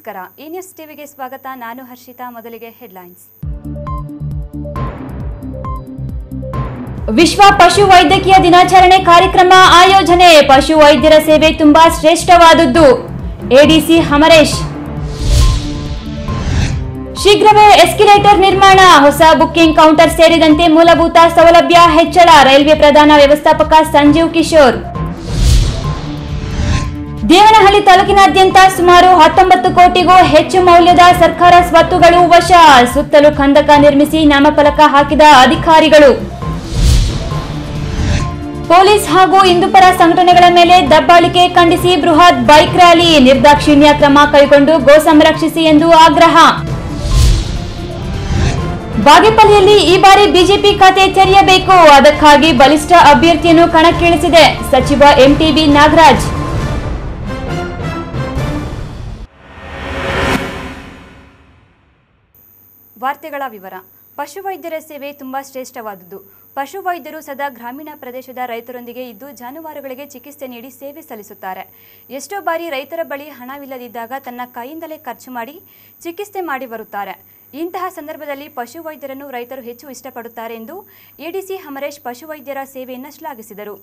ನಮಸ್ಕಾರ ಈ ನ್ಯೂಸ್ ಟಿವಿಗೆ ಸ್ವಾಗತ ನಾನು ಹರ್ಷಿತಾ ಮೊದಲಿಗೆ ಹೆಡ್ಲೈನ್ಸ್ ವಿಶ್ವ ಪಶು ವೈದ್ಯಕೀಯ ದಿನಾಚರಣೆ ಕಾರ್ಯಕ್ರಮ ಆಯೋಜನೆ ಪಶು ವೈದ್ಯರ ಸೇವೆ ತುಂಬಾ ಶ್ರೇಷ್ಠವಾದದ್ದು ಎಡಿಸಿ ಹಮರೇಶ್ ಶೀಘ್ರವೇ ಎಸ್ಕಿಲೇಟರ್ ನಿರ್ಮಾಣ ಹೊಸ ಬುಕ್ಕಿಂಗ್ ಕೌಂಟರ್ ಸೇರಿದಂತೆ ಮೂಲಭೂತ ಸೌಲಭ್ಯ ಹೆಚ್ಚಳ ರೈಲ್ವೆ ಪ್ರಧಾನ ವ್ಯವಸ್ಥಾಪಕ ಸಂಜೀವ್ ಕಿಶೋರ್ ದೇವನಹಳ್ಳಿ ತಾಲೂಕಿನಾದ್ಯಂತ ಸುಮಾರು ಹತ್ತೊಂಬತ್ತು ಕೋಟಿಗೂ ಹೆಚ್ಚು ಮೌಲ್ಯದ ಸರ್ಕಾರ ಸ್ವತ್ತುಗಳು ವಶ ಸುತ್ತಲೂ ಕಂದಕ ನಿರ್ಮಿಸಿ ನಾಮಫಲಕ ಹಾಕಿದ ಅಧಿಕಾರಿಗಳು ಪೊಲೀಸ್ ಹಾಗೂ ಹಿಂದೂಪರ ಸಂಘಟನೆಗಳ ಮೇಲೆ ದಬ್ಬಾಳಿಕೆ ಖಂಡಿಸಿ ಬೃಹತ್ ಬೈಕ್ ರ್ಯಾಲಿ ನಿರ್ದಾಕ್ಷಿಣ್ಯ ಕ್ರಮ ಕೈಗೊಂಡು ಗೋ ಸಂರಕ್ಷಿಸಿ ಎಂದು ಆಗ್ರಹ ಬಾಗೇಪಲ್ಲಿಯಲ್ಲಿ ಈ ಬಾರಿ ಬಿಜೆಪಿ ಖಾತೆ ತೆರೆಯಬೇಕು ಅದಕ್ಕಾಗಿ ಬಲಿಷ್ಠ ಅಭ್ಯರ್ಥಿಯನ್ನು ಕಣಕ್ಕಿಳಿಸಿದೆ ಸಚಿವ ಎಂಟಿಬಿ ನಾಗರಾಜ್ ವಾರ್ತೆಗಳ ವಿವರ ಪಶುವೈದ್ಯರ ಸೇವೆ ತುಂಬಾ ಶ್ರೇಷ್ಠವಾದುದು ಪಶುವೈದ್ಯರು ಸದಾ ಗ್ರಾಮೀಣ ಪ್ರದೇಶದ ರೈತರೊಂದಿಗೆ ಇದ್ದು ಜಾನುವಾರುಗಳಿಗೆ ಚಿಕಿತ್ಸೆ ನೀಡಿ ಸೇವೆ ಸಲ್ಲಿಸುತ್ತಾರೆ ಎಷ್ಟೋ ಬಾರಿ ರೈತರ ಬಳಿ ಹಣವಿಲ್ಲದಿದ್ದಾಗ ತನ್ನ ಕೈಯಿಂದಲೇ ಖರ್ಚು ಮಾಡಿ ಚಿಕಿತ್ಸೆ ಮಾಡಿ ಬರುತ್ತಾರೆ ಇಂತಹ ಸಂದರ್ಭದಲ್ಲಿ ಪಶುವೈದ್ಯರನ್ನು ರೈತರು ಹೆಚ್ಚು ಇಷ್ಟಪಡುತ್ತಾರೆ ಎಂದು ಎಡಿಸಿ ಹಮರೇಶ್ ಪಶುವೈದ್ಯರ ಸೇವೆಯನ್ನು ಶ್ಲಾಘಿಸಿದರು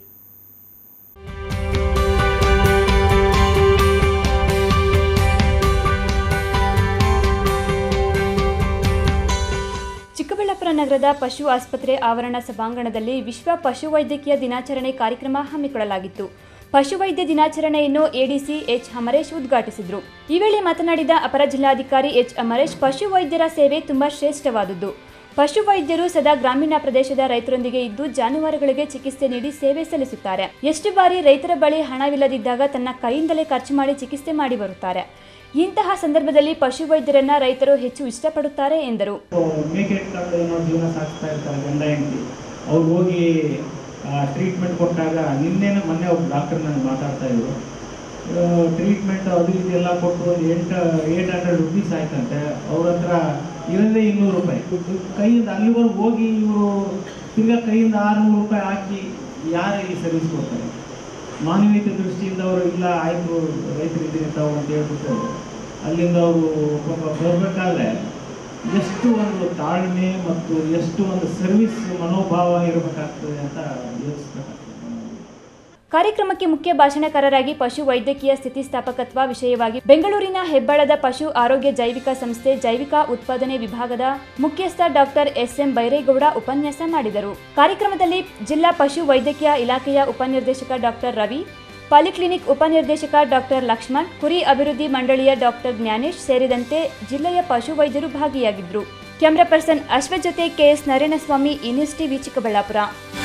ಚಿಕ್ಕಬಳ್ಳಾಪುರ ನಗರದ ಪಶು ಆಸ್ಪತ್ರೆ ಆವರಣ ಸಭಾಂಗಣದಲ್ಲಿ ವಿಶ್ವ ಪಶುವೈದ್ಯಕೀಯ ದಿನಾಚರಣೆ ಕಾರ್ಯಕ್ರಮ ಹಮ್ಮಿಕೊಳ್ಳಲಾಗಿತ್ತು ಪಶುವೈದ್ಯ ದಿನಾಚರಣೆಯನ್ನು ಎಡಿಸಿ ಎಚ್ ಅಮರೇಶ್ ಉದ್ಘಾಟಿಸಿದರು ಈ ವೇಳೆ ಮಾತನಾಡಿದ ಅಪರ ಜಿಲ್ಲಾಧಿಕಾರಿ ಎಚ್ ಅಮರೇಶ್ ಪಶುವೈದ್ಯರ ಸೇವೆ ತುಂಬಾ ಶ್ರೇಷ್ಠವಾದುದು ಪಶುವೈದ್ಯರು ಸದಾ ಗ್ರಾಮೀಣ ಪ್ರದೇಶದ ರೈತರೊಂದಿಗೆ ಇದ್ದು ಜಾನುವಾರುಗಳಿಗೆ ಚಿಕಿತ್ಸೆ ನೀಡಿ ಸೇವೆ ಸಲ್ಲಿಸುತ್ತಾರೆ ಎಷ್ಟು ಬಾರಿ ರೈತರ ಬಳಿ ಹಣವಿಲ್ಲದಿದ್ದಾಗ ತನ್ನ ಕೈಯಿಂದಲೇ ಖರ್ಚು ಮಾಡಿ ಚಿಕಿತ್ಸೆ ಮಾಡಿ ಬರುತ್ತಾರೆ ಇಂತಹ ಸಂದರ್ಭದಲ್ಲಿ ಪಶುವೈದ್ಯರನ್ನ ರೈತರು ಹೆಚ್ಚು ಇಷ್ಟಪಡುತ್ತಾರೆ ಎಂದರು ಮೇಕೆ ಇಟ್ಕೊಂಡು ಏನೋ ಜೀವನ ಸಾಗಿಸ್ತಾ ಇರ್ತಾರೆ ಗಂಡ ಹೆಂಡತಿ ಅವ್ರು ಹೋಗಿ ಟ್ರೀಟ್ಮೆಂಟ್ ಕೊಟ್ಟಾಗ ನಿನ್ನೆನೇ ಮೊನ್ನೆ ಒಬ್ಬ ಡಾಕ್ಟರ್ ನನಗೆ ಮಾತಾಡ್ತಾ ಇದ್ರು ಟ್ರೀಟ್ಮೆಂಟ್ ಅದು ಇದೆಲ್ಲ ಕೊಟ್ಟು ಒಂದು ಎಂಟು ಏಟ್ ಹಂಡ್ರೆಡ್ ರುಪೀಸ್ ಆಯ್ತಂತೆ ಅವ್ರ ಹತ್ರ ಇರೋದೇ ಇನ್ನೂರು ರೂಪಾಯಿ ಕೈಯಿಂದ ಅಲ್ಲಿವರೆಗೂ ಹೋಗಿ ಇವರು ತಿರ್ಗಾ ಕೈಯಿಂದ ಆರುನೂರು ರೂಪಾಯಿ ಹಾಕಿ ಯಾರು ಈ ಸರ್ವಿಸ್ ಕೊಡ್ತಾರೆ ಮಾನವೀಯತೆ ದೃಷ್ಟಿಯಿಂದ ಅವರು ಇಲ್ಲ ಆಯಿತು ರೈತರಿದ್ದೀನಿ ತಾವು ಅಂತ ಹೇಳ್ಬಿಟ್ಟು ಅಲ್ಲಿಂದ ಅವರು ಪಾಪ ಬರಬೇಕಾದ್ರೆ ಎಷ್ಟು ಒಂದು ತಾಳ್ಮೆ ಮತ್ತು ಎಷ್ಟು ಒಂದು ಸರ್ವಿಸ್ ಮನೋಭಾವ ಇರಬೇಕಾಗ್ತದೆ ಅಂತ ಯೋಚಿಸ್ಬೇಕಾಗ್ತದೆ ಕಾರ್ಯಕ್ರಮಕ್ಕೆ ಮುಖ್ಯ ಭಾಷಣಕಾರರಾಗಿ ಪಶು ವೈದ್ಯಕೀಯ ಸ್ಥಿತಿಸ್ಥಾಪಕತ್ವ ವಿಷಯವಾಗಿ ಬೆಂಗಳೂರಿನ ಹೆಬ್ಬಾಳದ ಪಶು ಆರೋಗ್ಯ ಜೈವಿಕ ಸಂಸ್ಥೆ ಜೈವಿಕ ಉತ್ಪಾದನೆ ವಿಭಾಗದ ಮುಖ್ಯಸ್ಥ ಡಾಕ್ಟರ್ ಎಸ್ಎಂ ಬೈರೇಗೌಡ ಉಪನ್ಯಾಸ ಮಾಡಿದರು ಕಾರ್ಯಕ್ರಮದಲ್ಲಿ ಜಿಲ್ಲಾ ಪಶು ವೈದ್ಯಕೀಯ ಇಲಾಖೆಯ ಉಪನಿರ್ದೇಶಕ ಡಾಕ್ಟರ್ ರವಿ ಪಾಲಿಕ್ಲಿನಿಕ್ ಉಪನಿರ್ದೇಶಕ ಡಾಕ್ಟರ್ ಲಕ್ಷ್ಮಣ್ ಕುರಿ ಅಭಿವೃದ್ಧಿ ಮಂಡಳಿಯ ಡಾಕ್ಟರ್ ಜ್ಞಾನೇಶ್ ಸೇರಿದಂತೆ ಜಿಲ್ಲೆಯ ಪಶು ವೈದ್ಯರು ಭಾಗಿಯಾಗಿದ್ದರು ಕ್ಯಾಮರಾ ಪರ್ಸನ್ ಅಶ್ವಥ್ ಜೊತೆ K S Narayanaswamy e news TV Chikkaballapur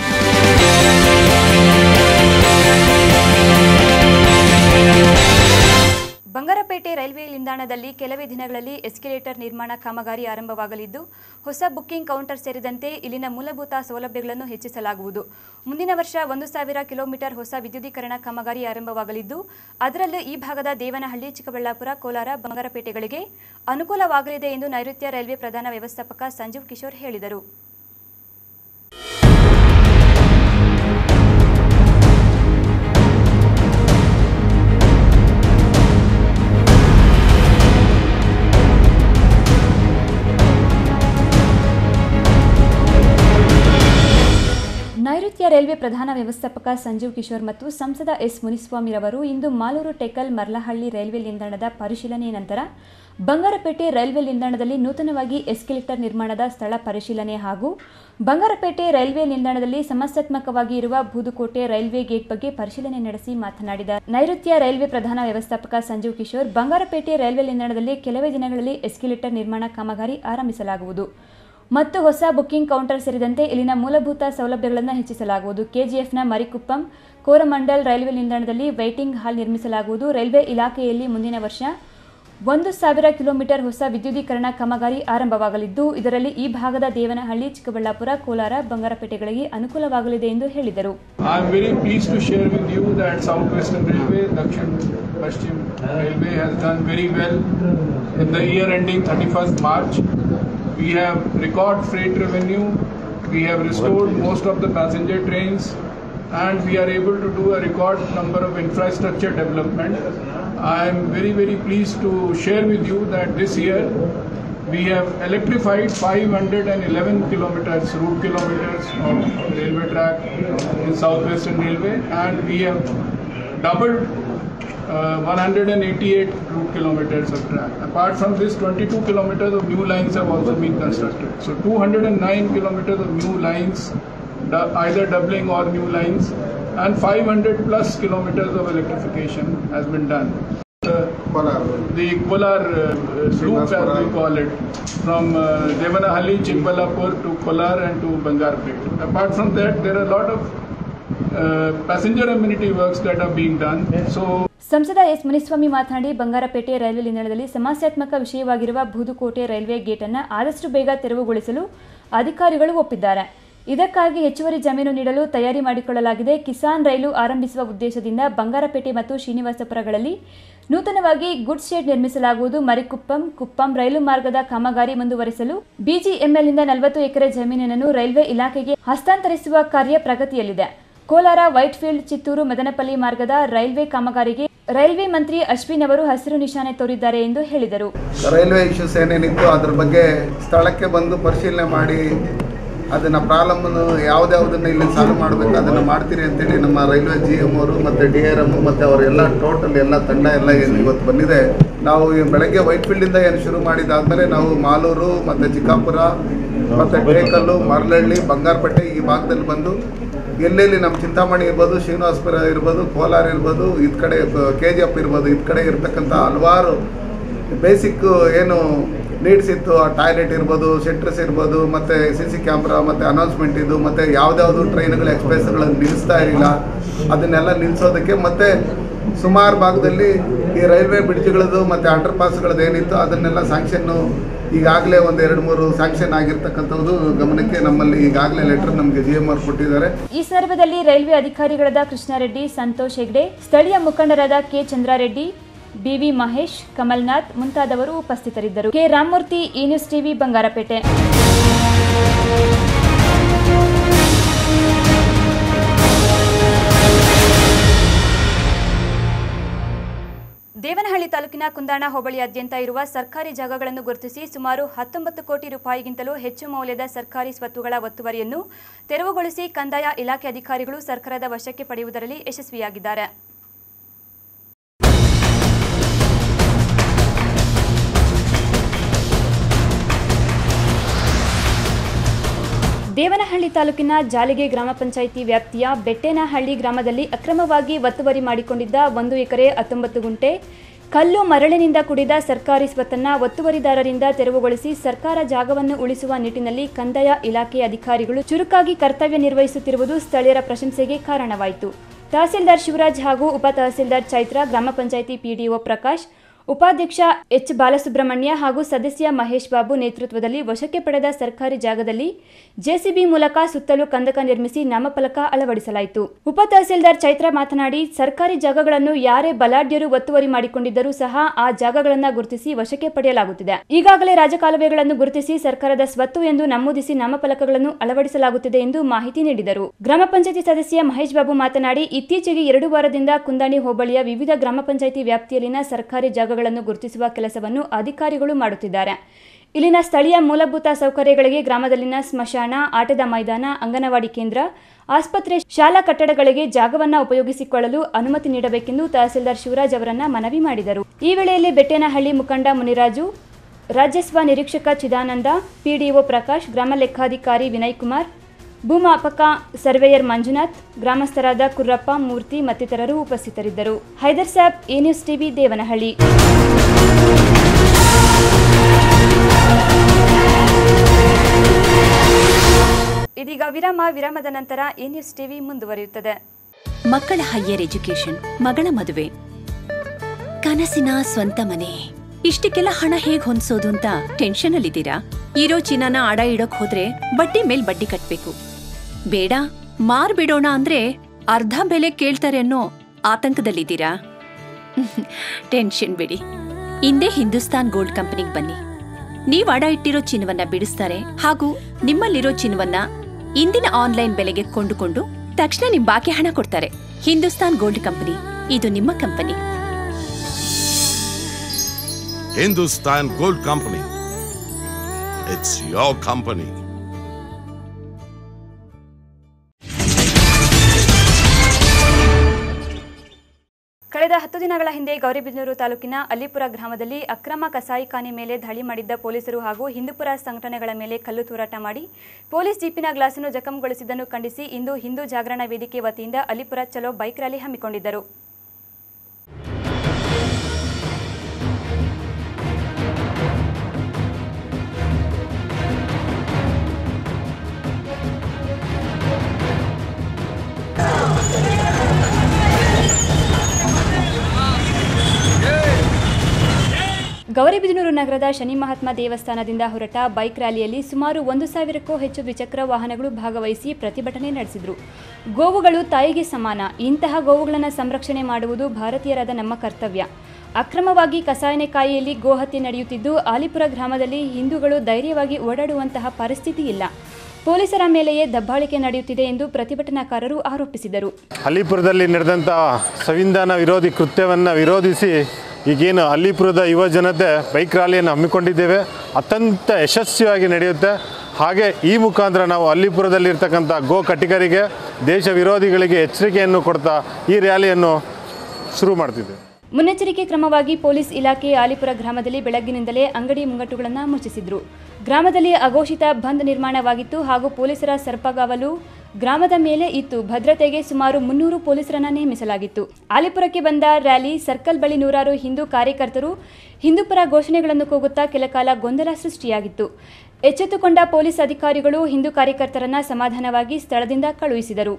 Bangarapet railway ನಿಲ್ದಾಣದಲ್ಲಿ ಕೆಲವೇ ದಿನಗಳಲ್ಲಿ ಎಸ್ಕಿಲೇಟರ್ ನಿರ್ಮಾಣ ಕಾಮಗಾರಿ ಆರಂಭವಾಗಲಿದ್ದು ಹೊಸ ಬುಕ್ಕಿಂಗ್ ಕೌಂಟರ್ ಸೇರಿದಂತೆ ಇಲ್ಲಿನ ಮೂಲಭೂತ ಸೌಲಭ್ಯಗಳನ್ನು ಹೆಚ್ಚಿಸಲಾಗುವುದು ಮುಂದಿನ ವರ್ಷ ಒಂದು ಸಾವಿರ ಕಿಲೋಮೀಟರ್ ಹೊಸ ವಿದ್ಯುದೀಕರಣ ಕಾಮಗಾರಿ ಆರಂಭವಾಗಲಿದ್ದು ಅದರಲ್ಲೂ ಈ ಭಾಗದ ದೇವನಹಳ್ಳಿ ಚಿಕ್ಕಬಳ್ಳಾಪುರ ಕೋಲಾರ ಬಂಗಾರಪೇಟೆಗಳಿಗೆ ಅನುಕೂಲವಾಗಲಿದೆ ಎಂದು ನೈಋತ್ಯ ರೈಲ್ವೆ ಪ್ರಧಾನ ವ್ಯವಸ್ಥಾಪಕ ಸಂಜೀವ್ ಕಿಶೋರ್ ಹೇಳಿದರು ನೈಋತ್ಯ ರೈಲ್ವೆ ಪ್ರಧಾನ ವ್ಯವಸ್ಥಾಪಕ ಸಂಜೀವ್ ಕಿಶೋರ್ ಮತ್ತು ಸಂಸದ ಎಸ್ ಮುನಿಸ್ವಾಮಿರವರು ಇಂದು ಮಾಲೂರು ಟೆಕಲ್ ಮರ್ಲಹಳ್ಳಿ ರೈಲ್ವೆ ನಿಲ್ದಾಣದ ಪರಿಶೀಲನೆ ನಂತರ ಬಂಗಾರಪೇಟೆ ರೈಲ್ವೆ ನಿಲ್ದಾಣದಲ್ಲಿ ನೂತನವಾಗಿ ಎಸ್ಕಿಲೇಟರ್ ನಿರ್ಮಾಣದ ಸ್ಥಳ ಪರಿಶೀಲನೆ ಹಾಗೂ ಬಂಗಾರಪೇಟೆ ರೈಲ್ವೆ ನಿಲ್ದಾಣದಲ್ಲಿ ಸಮಸ್ಯಾತ್ಮಕವಾಗಿ ಇರುವ ಬೂದುಕೋಟೆ ರೈಲ್ವೆ ಗೇಟ್ ಬಗ್ಗೆ ಪರಿಶೀಲನೆ ನಡೆಸಿ ಮಾತನಾಡಿದ ನೈಋತ್ಯ ರೈಲ್ವೆ ಪ್ರಧಾನ ವ್ಯವಸ್ಥಾಪಕ ಸಂಜೀವ್ ಕಿಶೋರ್ ಬಂಗಾರಪೇಟೆ ರೈಲ್ವೆ ನಿಲ್ದಾಣದಲ್ಲಿ ಕೆಲವೇ ದಿನಗಳಲ್ಲಿ ಎಸ್ಕಿಲೇಟರ್ ನಿರ್ಮಾಣ ಕಾಮಗಾರಿ ಆರಂಭಿಸಲಾಗುವುದು ಮತ್ತು ಹೊಸ ಬುಕ್ಕಿಂಗ್ ಕೌಂಟರ್ ಸೇರಿದಂತೆ ಇಲ್ಲಿನ ಮೂಲಭೂತ ಸೌಲಭ್ಯಗಳನ್ನು ಹೆಚ್ಚಿಸಲಾಗುವುದು ಕೆಜಿಎಫ್ನ ಮರಿಕುಪ್ಪಂ ಕೋರಮಂಡಲ್ ರೈಲ್ವೆ ನಿಲ್ದಾಣದಲ್ಲಿ ವೈಟಿಂಗ್ ಹಾಲ್ ನಿರ್ಮಿಸಲಾಗುವುದು ರೈಲ್ವೆ ಇಲಾಖೆಯಲ್ಲಿ ಮುಂದಿನ ವರ್ಷ ಒಂದು ಸಾವಿರ ಕಿಲೋಮೀಟರ್ ಹೊಸ ವಿದ್ಯುದೀಕರಣ ಕಾಮಗಾರಿ ಆರಂಭವಾಗಲಿದ್ದು ಇದರಲ್ಲಿ ಈ ಭಾಗದ ದೇವನಹಳ್ಳಿ ಚಿಕ್ಕಬಳ್ಳಾಪುರ ಕೋಲಾರ ಬಂಗಾರಪೇಟೆಗಳಿಗೆ ಅನುಕೂಲವಾಗಲಿದೆ ಎಂದು ಹೇಳಿದರು I am very pleased to share with you that Southwestern Railway, Dakshin Pashchim Railway has done very well in the year ending 31st March. We have record freight revenue, we have restored most of the passenger trains and we are able to do a record number of infrastructure development. I am very, very pleased to share with you that this year we have electrified 511 kilometers, route kilometers of railway track in Southwestern Railway, and we have doubled uh, 188 route kilometers of track. Apart from this, 22 kilometers of new lines have also been constructed. So 209 kilometers of new lines, du- either doubling or new lines, and 500 plus kilometers of electrification has been done. Uh, the Kolar uh, loop, as we call it, from uh, Devanahalli, Chikbalapur to Kolar and to Bangarpet. Apart from that, there are a lot of uh, passenger amenity works that are being done. So ಸಂಸದ S Muniswamy ಮಾತನಾಡಿ Bangarapet railway ನಿಲ್ದಾಣದಲ್ಲಿ ಸಮಸ್ಯಾತ್ಮಕ ವಿಷಯವಾಗಿರುವ ಬೂದುಕೋಟೆ railway gate ಅನ್ನು ಆದಷ್ಟು ಬೇಗ ತೆರವುಗೊಳಿಸಲು ಅಧಿಕಾರಿಗಳು ಒಪ್ಪಿದ್ದಾರೆ ಇದಕ್ಕಾಗಿ ಹೆಚ್ಚುವರಿ ಜಮೀನು ನೀಡಲು ತಯಾರಿ ಮಾಡಿಕೊಳ್ಳಲಾಗಿದೆ ಕಿಸಾನ್ ರೈಲು ಆರಂಭಿಸುವ ಉದ್ದೇಶದಿಂದ ಬಂಗಾರಪೇಟೆ ಮತ್ತು ಶ್ರೀನಿವಾಸಪುರಗಳಲ್ಲಿ ನೂತನವಾಗಿ ಗುಡ್ಸ್ ಶೆಡ್ ನಿರ್ಮಿಸಲಾಗುವುದು ಮರಿಕುಪ್ಪಂ ಕುಪ್ಪಂ ರೈಲು ಮಾರ್ಗದ ಕಾಮಗಾರಿ ಮುಂದುವರಿಸಲು ಬಿಜಿಎಂಎಲ್ನಿಂದ ನಲವತ್ತು ಎಕರೆ ಜಮೀನನ್ನು ರೈಲ್ವೆ ಇಲಾಖೆಗೆ ಹಸ್ತಾಂತರಿಸುವ ಕಾರ್ಯ ಪ್ರಗತಿಯಲ್ಲಿದೆ ಕೋಲಾರ ವೈಟ್ಫೀಲ್ಡ್ ಚಿತ್ತೂರು ಮದನಪಲ್ಲಿ ಮಾರ್ಗದ ರೈಲ್ವೆ ಕಾಮಗಾರಿಗೆ ರೈಲ್ವೆ ಮಂತ್ರಿ ಅಶ್ವಿನ್ ಅವರು ಹಸಿರು ನಿಶಾನೆ ತೋರಿದ್ದಾರೆ ಎಂದು ಹೇಳಿದರು ರೈಲ್ವೆ ಇಶ್ಯೂಸ್ ಏನೇನಿತ್ತು ಅದ್ರ ಬಗ್ಗೆ ಸ್ಥಳಕ್ಕೆ ಬಂದು ಪರಿಶೀಲನೆ ಮಾಡಿ ಅದನ್ನು ಪ್ರಾಬ್ಲಮ್ಮನ್ನು ಯಾವುದ್ಯಾವುದನ್ನು ಇಲ್ಲಿ ಸಾಲ್ವ್ ಮಾಡಬೇಕು ಅದನ್ನು ಮಾಡ್ತೀರಿ ಅಂತೇಳಿ ನಮ್ಮ ರೈಲ್ವೆ ಜಿ ಎಮ್ ಅವರು ಮತ್ತು ಡಿ ಆರ್ ಎಮ್ ಮತ್ತು ಅವರೆಲ್ಲ ಟೋಟಲ್ ಎಲ್ಲ ತಂಡ ಎಲ್ಲ ಏನು ಇವತ್ತು ಬಂದಿದೆ ನಾವು ಈ ಬೆಳಗ್ಗೆ ವೈಟ್ಫೀಲ್ಡಿಂದ ಏನು ಶುರು ಮಾಡಿದಾದ್ಮೇಲೆ ನಾವು ಮಾಲೂರು ಮತ್ತು ಚಿಕ್ಕಾಪುರ ಮತ್ತು ಟೇಕಲ್ಲು ಮರಳಹಳ್ಳಿ ಬಂಗಾರಪೇಟೆ ಈ ಭಾಗದಲ್ಲಿ ಬಂದು ಎಲ್ಲೆಲ್ಲಿ ನಮ್ಮ ಚಿಂತಾಮಣಿ ಇರ್ಬೋದು ಶ್ರೀನಿವಾಸಪುರ ಇರ್ಬೋದು ಕೋಲಾರ ಇರ್ಬೋದು ಇದ್ ಕಡೆ ಕೆ ಜಿ ಎಫ್ ಇರ್ಬೋದು ಇದ್ ಕಡೆ ಇರ್ತಕ್ಕಂಥ ಹಲವಾರು ಬೇಸಿಕ್ ಏನು ನೀಡ್ಸ್ ಇತ್ತು ಆ ಟಾಯ್ಲೆಟ್ ಇರ್ಬೋದು ಶೆಟ್ರಸ್ ಇರ್ಬೋದು ಮತ್ತು ಸಿ ಸಿ ಕ್ಯಾಮ್ರಾ ಮತ್ತು ಅನೌನ್ಸ್ಮೆಂಟ್ ಇದು ಮತ್ತು ಯಾವುದ್ಯಾವುದು ಟ್ರೈನ್ಗಳು ಎಕ್ಸ್ಪ್ರೆಸ್ಗಳನ್ನು ನಿಲ್ಲಿಸ್ತಾ ಇರಲಿಲ್ಲ ಅದನ್ನೆಲ್ಲ ನಿಲ್ಲಿಸೋದಕ್ಕೆ ಮತ್ತು ಸುಮಾರು ಭಾಗದಲ್ಲಿ ಈ ರೈಲ್ವೆ ಬ್ರಿಡ್ಜ್ಗಳದ್ದು ಮತ್ತು ಅಂಡರ್ ಪಾಸ್ಗಳದ್ದು ಏನಿತ್ತು ಅದನ್ನೆಲ್ಲ ಸ್ಯಾಂಕ್ಷನ್ನು ಈಗಾಗಲೇ ಒಂದು ಎರಡು ಮೂರು ಸ್ಯಾಂಕ್ಷನ್ ಆಗಿರ್ತಕ್ಕಂಥದ್ದು ಗಮನಕ್ಕೆ ನಮ್ಮಲ್ಲಿ ಈಗಾಗಲೇ ಲೆಟರ್ ನಮಗೆ ಜಿ ಎಮ್ ಆರ್ ಕೊಟ್ಟಿದ್ದಾರೆ ಈ ಸಂದರ್ಭದಲ್ಲಿ ರೈಲ್ವೆ ಅಧಿಕಾರಿಗಳಾದ ಕೃಷ್ಣಾರೆಡ್ಡಿ ಸಂತೋಷ್ ಹೆಗ್ಡೆ ಸ್ಥಳೀಯ ಮುಖಂಡರಾದ ಕೆ ಚಂದ್ರಾರೆಡ್ಡಿ ಬಿವಿ ಮಹೇಶ್ ಕಮಲ್ನಾಥ್ ಮುಂತಾದವರು ಉಪಸ್ಥಿತರಿದ್ದರು ಕೆ ರಾಮಮೂರ್ತಿ ಈ ನ್ಯೂಸ್ ಟಿವಿ ಬಂಗಾರಪೇಟೆ ದೇವನಹಳ್ಳಿ ತಾಲೂಕಿನ ಕುಂದಾಣ ಹೋಬಳಿಯಾದ್ಯಂತ ಇರುವ ಸರ್ಕಾರಿ ಜಾಗಗಳನ್ನು ಗುರುತಿಸಿ ಸುಮಾರು ಹತ್ತೊಂಬತ್ತು ಕೋಟಿ ರೂಪಾಯಿಗಿಂತಲೂ ಹೆಚ್ಚು ಮೌಲ್ಯದ ಸರ್ಕಾರಿ ಸ್ವತ್ತುಗಳ ಒತ್ತುವರಿಯನ್ನು ತೆರವುಗೊಳಿಸಿ ಕಂದಾಯ ಇಲಾಖೆ ಅಧಿಕಾರಿಗಳು ಸರ್ಕಾರದ ವಶಕ್ಕೆ ಪಡೆಯುವುದರಲ್ಲಿ ಯಶಸ್ವಿಯಾಗಿದ್ದಾರೆ ದೇವನಹಳ್ಳಿ ತಾಲೂಕಿನ ಜಾಲಿಗೆ ಗ್ರಾಮ ಪಂಚಾಯಿತಿ ವ್ಯಾಪ್ತಿಯ ಬೆಟ್ಟೇನಹಳ್ಳಿ ಗ್ರಾಮದಲ್ಲಿ ಅಕ್ರಮವಾಗಿ ಒತ್ತುವರಿ ಮಾಡಿಕೊಂಡಿದ್ದ ಒಂದು ಎಕರೆ ಹತ್ತೊಂಬತ್ತು ಗುಂಟೆ ಕಲ್ಲು ಮರಳಿನಿಂದ ಕೂಡಿದ ಸರ್ಕಾರಿ ಸ್ವತ್ತನ್ನ ಒತ್ತುವರಿದಾರರಿಂದ ತೆರವುಗೊಳಿಸಿ ಸರ್ಕಾರ ಜಾಗವನ್ನು ಉಳಿಸುವ ನಿಟ್ಟಿನಲ್ಲಿ ಕಂದಾಯ ಇಲಾಖೆ ಅಧಿಕಾರಿಗಳು ಚುರುಕಾಗಿ ಕರ್ತವ್ಯ ನಿರ್ವಹಿಸುತ್ತಿರುವುದು ಸ್ಥಳೀಯರ ಪ್ರಶಂಸೆಗೆ ಕಾರಣವಾಯಿತು ತಹಸೀಲ್ದಾರ್ ಶಿವರಾಜ್ ಹಾಗೂ ಉಪ ತಹಸೀಲ್ದಾರ್ ಚೈತ್ರ ಗ್ರಾಮ ಪಂಚಾಯಿತಿ ಪಿಡಿಒ ಪ್ರಕಾಶ್ ಉಪಾಧ್ಯಕ್ಷ ಎಚ್ ಬಾಲಸುಬ್ರಹ್ಮಣ್ಯ ಹಾಗೂ ಸದಸ್ಯ ಮಹೇಶ್ ಬಾಬು ನೇತೃತ್ವದಲ್ಲಿ ವಶಕ್ಕೆ ಪಡೆದ ಸರ್ಕಾರಿ ಜಾಗದಲ್ಲಿ ಜೆಸಿಬಿ ಮೂಲಕ ಸುತ್ತಲೂ ಕಂದಕ ನಿರ್ಮಿಸಿ ನಾಮಫಲಕ ಅಳವಡಿಸಲಾಯಿತು ಉಪ ತಹಸೀಲ್ದಾರ್ ಚೈತ್ರ ಮಾತನಾಡಿ ಸರ್ಕಾರಿ ಜಾಗಗಳನ್ನು ಯಾರೇ ಬಲಾಢ್ಯರು ಒತ್ತುವರಿ ಮಾಡಿಕೊಂಡಿದ್ದರೂ ಸಹ ಆ ಜಾಗಗಳನ್ನು ಗುರುತಿಸಿ ವಶಕ್ಕೆ ಪಡೆಯಲಾಗುತ್ತಿದೆ ಈಗಾಗಲೇ ರಾಜಕಾಲುವೆಗಳನ್ನು ಗುರುತಿಸಿ ಸರ್ಕಾರದ ಸ್ವತ್ತು ಎಂದು ನಮೂದಿಸಿ ನಾಮಫಲಕಗಳನ್ನು ಅಳವಡಿಸಲಾಗುತ್ತಿದೆ ಎಂದು ಮಾಹಿತಿ ನೀಡಿದರು ಗ್ರಾಮ ಪಂಚಾಯತಿ ಸದಸ್ಯ ಮಹೇಶ್ ಬಾಬು ಮಾತನಾಡಿ ಇತ್ತೀಚೆಗೆ ಎರಡು ವಾರದಿಂದ ಕುಂದಾಣಿ ಹೋಬಳಿಯ ವಿವಿಧ ಗ್ರಾಮ ಪಂಚಾಯತಿ ವ್ಯಾಪ್ತಿಯಲ್ಲಿನ ಸರ್ಕಾರಿ ಜಾಗಗಳನ್ನು ಗುರುತಿಸುವ ಕೆಲಸವನ್ನು ಅಧಿಕಾರಿಗಳು ಮಾಡುತ್ತಿದ್ದಾರೆ ಇಲ್ಲಿನ ಸ್ಥಳೀಯ ಮೂಲಭೂತ ಸೌಕರ್ಯಗಳಿಗೆ ಗ್ರಾಮದಲ್ಲಿನ ಸ್ಮಶಾನ ಆಟದ ಮೈದಾನ ಅಂಗನವಾಡಿ ಕೇಂದ್ರ ಆಸ್ಪತ್ರೆ ಶಾಲಾ ಕಟ್ಟಡಗಳಿಗೆ ಜಾಗವನ್ನ ಉಪಯೋಗಿಸಿಕೊಳ್ಳಲು ಅನುಮತಿ ನೀಡಬೇಕೆಂದು ತಹಸೀಲ್ದಾರ್ ಶಿವರಾಜ್ ಅವರನ್ನ ಮನವಿ ಮಾಡಿದರು ಈ ವೇಳೆಯಲ್ಲಿ ಬೆಟ್ಟೇನಹಳ್ಳಿ ಮುಖಂಡ ಮುನಿರಾಜು ರಾಜ್ಯಸ್ವ ನಿರೀಕ್ಷಕ ಚಿದಾನಂದ ಪಿಡಿಒ ಪ್ರಕಾಶ್ ಗ್ರಾಮ ಲೆಕ್ಕಾಧಿಕಾರಿ ವಿನಯ್ ಕುಮಾರ್ ಭೂಮಾಪಕ ಸರ್ವೇಯರ್ ಮಂಜುನಾಥ್ ಗ್ರಾಮಸ್ಥರಾದ ಕುರ್ರಪ್ಪ ಮೂರ್ತಿ ಮತ್ತಿತರರು ಉಪಸ್ಥಿತರಿದ್ದರು Haider Sab A news TV Devanahalli ಇದೀಗ ವಿರಾಮ ವಿರಾಮದ ನಂತರ ಎ ನ್ಯೂಸ್ ಟಿವಿ ಮುಂದುವರಿಯುತ್ತದೆ ಮಕ್ಕಳ ಹೈಯರ್ ಎಜುಕೇಶನ್ ಮಗಳ ಮದುವೆ ಕನಸಿನ ಸ್ವಂತ ಮನೆ ಇಷ್ಟಕ್ಕೆಲ್ಲ ಹಣ ಹೇಗ್ ಹೊಂದ್ಸೋದು ಅಂತ ಟೆನ್ಷನ್ ಅಲ್ಲಿದ್ದೀರಾ ಇರೋ ಚಿನ್ನನ ಅಡ ಇಡೋಕ್ ಹೋದ್ರೆ ಬಡ್ಡಿ ಮೇಲ್ ಬಡ್ಡಿ ಕಟ್ಬೇಕು ಬೇಡ ಮಾರ್ಬಿಡೋಣ ಅಂದ್ರೆ ಅರ್ಧ ಬೆಲೆ ಕೇಳ್ತಾರೆ ಅನ್ನೋ ಆತಂಕದಲ್ಲಿದ್ದೀರಾ ಟೆನ್ಷನ್ ಬಿಡಿ ಹಿಂದೆ ಹಿಂದೂಸ್ತಾನ್ ಗೋಲ್ಡ್ ಕಂಪನಿಗೆ ಬನ್ನಿ ನೀವ್ ಅಡ ಇಟ್ಟಿರೋ ಚಿನ್ನವನ್ನ ಬಿಡಿಸ್ತಾರೆ ಹಾಗೂ ನಿಮ್ಮಲ್ಲಿರೋ ಚಿನ್ನವನ್ನ ಇಂದಿನ ಆನ್ಲೈನ್ ಬೆಲೆಗೆ ಕೊಂಡುಕೊಂಡು ತಕ್ಷಣ ನಿಮ್ ಬಾಕಿ ಹಣ ಕೊಡ್ತಾರೆ ಹಿಂದೂಸ್ತಾನ್ ಗೋಲ್ಡ್ ಕಂಪನಿ ಇದು ನಿಮ್ಮ company Hindustan Gold Company. It's your company. ಕಳೆದ ಹತ್ತು ದಿನಗಳ ಹಿಂದೆ ಗೌರಿಬಿದನೂರು ತಾಲೂಕಿನ ಅಲ್ಲಿಪುರ ಗ್ರಾಮದಲ್ಲಿ ಅಕ್ರಮ ಕಸಾಯಿಖಾನೆ ಮೇಲೆ ದಾಳಿ ಮಾಡಿದ್ದ ಪೊಲೀಸರು ಹಾಗೂ ಹಿಂದೂಪುರ ಸಂಘಟನೆಗಳ ಮೇಲೆ ಕಲ್ಲು ತೂರಾಟ ಮಾಡಿ ಪೊಲೀಸ್ ಜೀಪಿನ ಗ್ಲಾಸನ್ನು ಜಖಂಗೊಳಿಸಿದ್ದನ್ನು ಖಂಡಿಸಿ ಇಂದು ಹಿಂದೂ ಜಾಗರಣ ವೇದಿಕೆ ವತಿಯಿಂದ ಅಲ್ಲಿಪುರ ಚಲೋ ಬೈಕ್ ರ್ಯಾಲಿ ಹಮ್ಮಿಕೊಂಡಿದ್ದರು ಗೌರಿಬಿದನೂರು ನಗರದ ಶನಿ ಮಹಾತ್ಮ ದೇವಸ್ಥಾನದಿಂದ ಹೊರಟ ಬೈಕ್ ರ್ಯಾಲಿಯಲ್ಲಿ ಸುಮಾರು ಒಂದು ಸಾವಿರಕ್ಕೂ ಹೆಚ್ಚು ದ್ವಿಚಕ್ರ ವಾಹನಗಳು ಭಾಗವಹಿಸಿ ಪ್ರತಿಭಟನೆ ನಡೆಸಿದರು ಗೋವುಗಳು ತಾಯಿಗೆ ಸಮಾನ ಇಂತಹ ಗೋವುಗಳನ್ನು ಸಂರಕ್ಷಣೆ ಮಾಡುವುದು ಭಾರತೀಯರಾದ ನಮ್ಮ ಕರ್ತವ್ಯ ಅಕ್ರಮವಾಗಿ ಕಸಾಯನೆಕಾಯಿಯಲ್ಲಿ ಗೋಹತ್ಯೆ ನಡೆಯುತ್ತಿದ್ದು ಆಲಿಪುರ ಗ್ರಾಮದಲ್ಲಿ ಹಿಂದೂಗಳು ಧೈರ್ಯವಾಗಿ ಓಡಾಡುವಂತಹ ಪರಿಸ್ಥಿತಿ ಇಲ್ಲ ಪೊಲೀಸರ ಮೇಲೆಯೇ ದಬ್ಬಾಳಿಕೆ ನಡೆಯುತ್ತಿದೆ ಎಂದು ಪ್ರತಿಭಟನಾಕಾರರು ಆರೋಪಿಸಿದರು ಅಲಿಪುರದಲ್ಲಿ ನಡೆದಂಥ ಸಂವಿಧಾನ ವಿರೋಧಿ ಕೃತ್ಯವನ್ನು ವಿರೋಧಿಸಿ ಈಗೇನು ಅಲ್ಲಿಪುರದ ಯುವ ಜನತೆ ಬೈಕ್ ರ್ಯಾಲಿಯನ್ನು ಹಮ್ಮಿಕೊಂಡಿದ್ದೇವೆ ಅತ್ಯಂತ ಯಶಸ್ವಿಯಾಗಿ ನಡೆಯುತ್ತೆ ಹಾಗೆ ಈ ಮುಖಾಂತರ ನಾವು ಅಲ್ಲಿಪುರದಲ್ಲಿರ್ತಕ್ಕಂಥ ಗೋ ಕಟ್ಟಿಗರಿಗೆ ದೇಶ ವಿರೋಧಿಗಳಿಗೆ ಎಚ್ಚರಿಕೆಯನ್ನು ಕೊಡ್ತಾ ಈ ರ್ಯಾಲಿಯನ್ನು ಶುರು ಮಾಡ್ತಿದ್ದೇವೆ ಮುನ್ನೆಚ್ಚರಿಕೆ ಕ್ರಮವಾಗಿ ಪೊಲೀಸ್ ಇಲಾಖೆ ಆಲಿಪುರ ಗ್ರಾಮದಲ್ಲಿ ಬೆಳಗ್ಗಿನಿಂದಲೇ ಅಂಗಡಿ ಮುಂಗಟ್ಟುಗಳನ್ನು ಮುಚ್ಚಿಸಿದ್ರು ಗ್ರಾಮದಲ್ಲಿ ಅಘೋಷಿತ ಬಂದ್ ನಿರ್ಮಾಣವಾಗಿತ್ತು ಹಾಗೂ ಪೊಲೀಸರ ಸರ್ಪಗಾವಲು ಗ್ರಾಮದ ಮೇಲೆ ಇತ್ತು ಭದ್ರತೆಗೆ ಸುಮಾರು ಮುನ್ನೂರು ಪೊಲೀಸರನ್ನ ನೇಮಿಸಲಾಗಿತ್ತು ಆಲಿಪುರಕ್ಕೆ ಬಂದ ರ್ಯಾಲಿ ಸರ್ಕಲ್ ಬಳಿ ನೂರಾರು ಹಿಂದೂ ಕಾರ್ಯಕರ್ತರು ಹಿಂದೂಪರ ಘೋಷಣೆಗಳನ್ನು ಕೂಗುತ್ತಾ ಕೆಲಕಾಲ ಗೊಂದಲ ಸೃಷ್ಟಿಯಾಗಿತ್ತು ಎಚ್ಚೆತ್ತುಕೊಂಡ ಪೊಲೀಸ್ ಅಧಿಕಾರಿಗಳು ಹಿಂದೂ ಕಾರ್ಯಕರ್ತರನ್ನ ಸಮಾಧಾನವಾಗಿ ಸ್ಥಳದಿಂದ ಕಳುಹಿಸಿದರು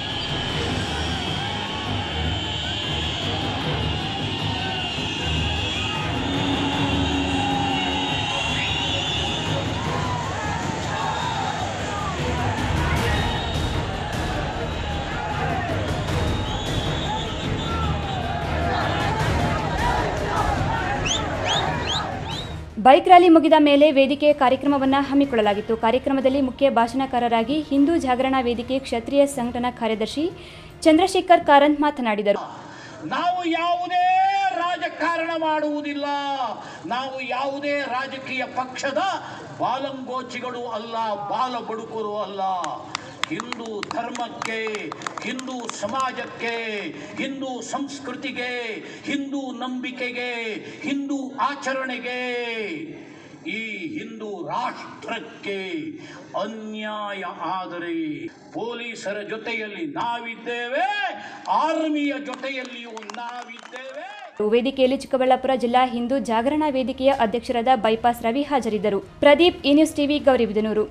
ಬೈಕ್ ರ್ಯಾಲಿ ಮುಗಿದ ಮೇಲೆ ವೇದಿಕೆ ಕಾರ್ಯಕ್ರಮವನ್ನು ಹಮ್ಮಿಕೊಳ್ಳಲಾಗಿತ್ತು ಕಾರ್ಯಕ್ರಮದಲ್ಲಿ ಮುಖ್ಯ ಭಾಷಣಕಾರರಾಗಿ ಹಿಂದೂ ಜಾಗರಣ ವೇದಿಕೆ ಕ್ಷತ್ರಿಯ ಸಂಘಟನಾ ಕಾರ್ಯದರ್ಶಿ ಚಂದ್ರಶೇಖರ್ ಕಾರಂತ್ ಮಾತನಾಡಿದರು ನಾವು ಯಾವುದೇ ರಾಜಕಾರಣ ಮಾಡುವುದಿಲ್ಲ ನಾವು ಯಾವುದೇ ರಾಜಕೀಯ ಪಕ್ಷದ ಬಾಲಂಗೋಚಿಗಳು ಅಲ್ಲ ಬಾಲ ಬಡುಕರು ಅಲ್ಲ ಹಿಂದೂ ಧರ್ಮಕ್ಕೆ ಹಿಂದೂ ಸಮಾಜಕ್ಕೆ ಹಿಂದೂ ಸಂಸ್ಕೃತಿಗೆ ಹಿಂದೂ ನಂಬಿಕೆಗೆ ಹಿಂದೂ ಆಚರಣೆಗೆ ಈ ಹಿಂದೂ ರಾಷ್ಟ್ರಕ್ಕೆ ಅನ್ಯಾಯ ಆದರೆ ಪೊಲೀಸರ ಜೊತೆಯಲ್ಲಿ ನಾವಿದ್ದೇವೆ ಆರ್ಮಿಯ ಜೊತೆಯಲ್ಲಿಯೂ ನಾವಿದ್ದೇವೆ ವೇದಿಕೆಯಲ್ಲಿ ಚಿಕ್ಕಬಳ್ಳಾಪುರ ಜಿಲ್ಲಾ ಹಿಂದೂ ಜಾಗರಣ ವೇದಿಕೆಯ ಅಧ್ಯಕ್ಷರಾದ ಬೈಪಾಸ್ ರವಿ ಹಾಜರಿದ್ದರು ಪ್ರದೀಪ್ ಈ ನ್ಯೂಸ್ ಟಿವಿ ಗೌರಿಬಿದನೂರು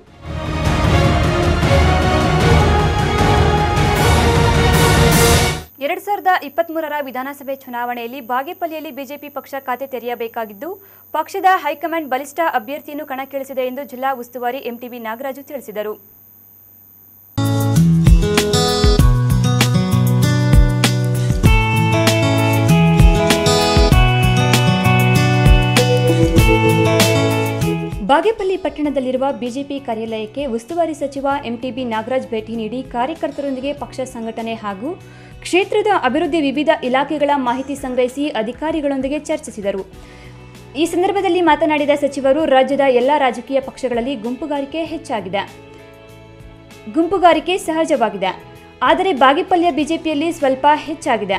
ಎರಡು ಸಾವಿರದ ಇಪ್ಪತ್ತ್ಮೂರರ ವಿಧಾನಸಭೆ ಚುನಾವಣೆಯಲ್ಲಿ ಬಾಗೇಪಲ್ಲಿಯಲ್ಲಿ ಬಿಜೆಪಿ ಪಕ್ಷ ಖಾತೆ ತೆರೆಯಬೇಕಾಗಿದ್ದು ಪಕ್ಷದ ಹೈಕಮಾಂಡ್ ಬಲಿಷ್ಠ ಅಭ್ಯರ್ಥಿಯನ್ನು ಕಣಕ್ಕಿಳಿಸಿದೆ ಎಂದು ಜಿಲ್ಲಾ ಉಸ್ತುವಾರಿ ಎಂಟಿಬಿ ನಾಗರಾಜು ತಿಳಿಸಿದರು ಬಾಗೇಪಲ್ಲಿ ಪಟ್ಟಣದಲ್ಲಿರುವ ಬಿಜೆಪಿ ಕಾರ್ಯಾಲಯಕ್ಕೆ ಉಸ್ತುವಾರಿ ಸಚಿವ ಎಂಟಿಬಿ ನಾಗರಾಜ್ ಭೇಟಿ ನೀಡಿ ಕಾರ್ಯಕರ್ತರೊಂದಿಗೆ ಪಕ್ಷ ಸಂಘಟನೆ ಹಾಗೂ ಕ್ಷೇತ್ರದ ಅಭಿವೃದ್ಧಿ ವಿವಿಧ ಇಲಾಖೆಗಳ ಮಾಹಿತಿ ಸಂಗ್ರಹಿಸಿ ಅಧಿಕಾರಿಗಳೊಂದಿಗೆ ಚರ್ಚಿಸಿದರು ಈ ಸಂದರ್ಭದಲ್ಲಿ ಮಾತನಾಡಿದ ಸಚಿವರು ರಾಜ್ಯದ ಎಲ್ಲ ರಾಜಕೀಯ ಪಕ್ಷಗಳಲ್ಲಿ ಗುಂಪುಗಾರಿಕೆ ಹೆಚ್ಚಾಗಿದೆ ಗುಂಪುಗಾರಿಕೆ ಸಹಜವಾಗಿದೆ ಆದರೆ ಬಾಗೇಪಲ್ಯ ಬಿಜೆಪಿಯಲ್ಲಿ ಸ್ವಲ್ಪ ಹೆಚ್ಚಾಗಿದೆ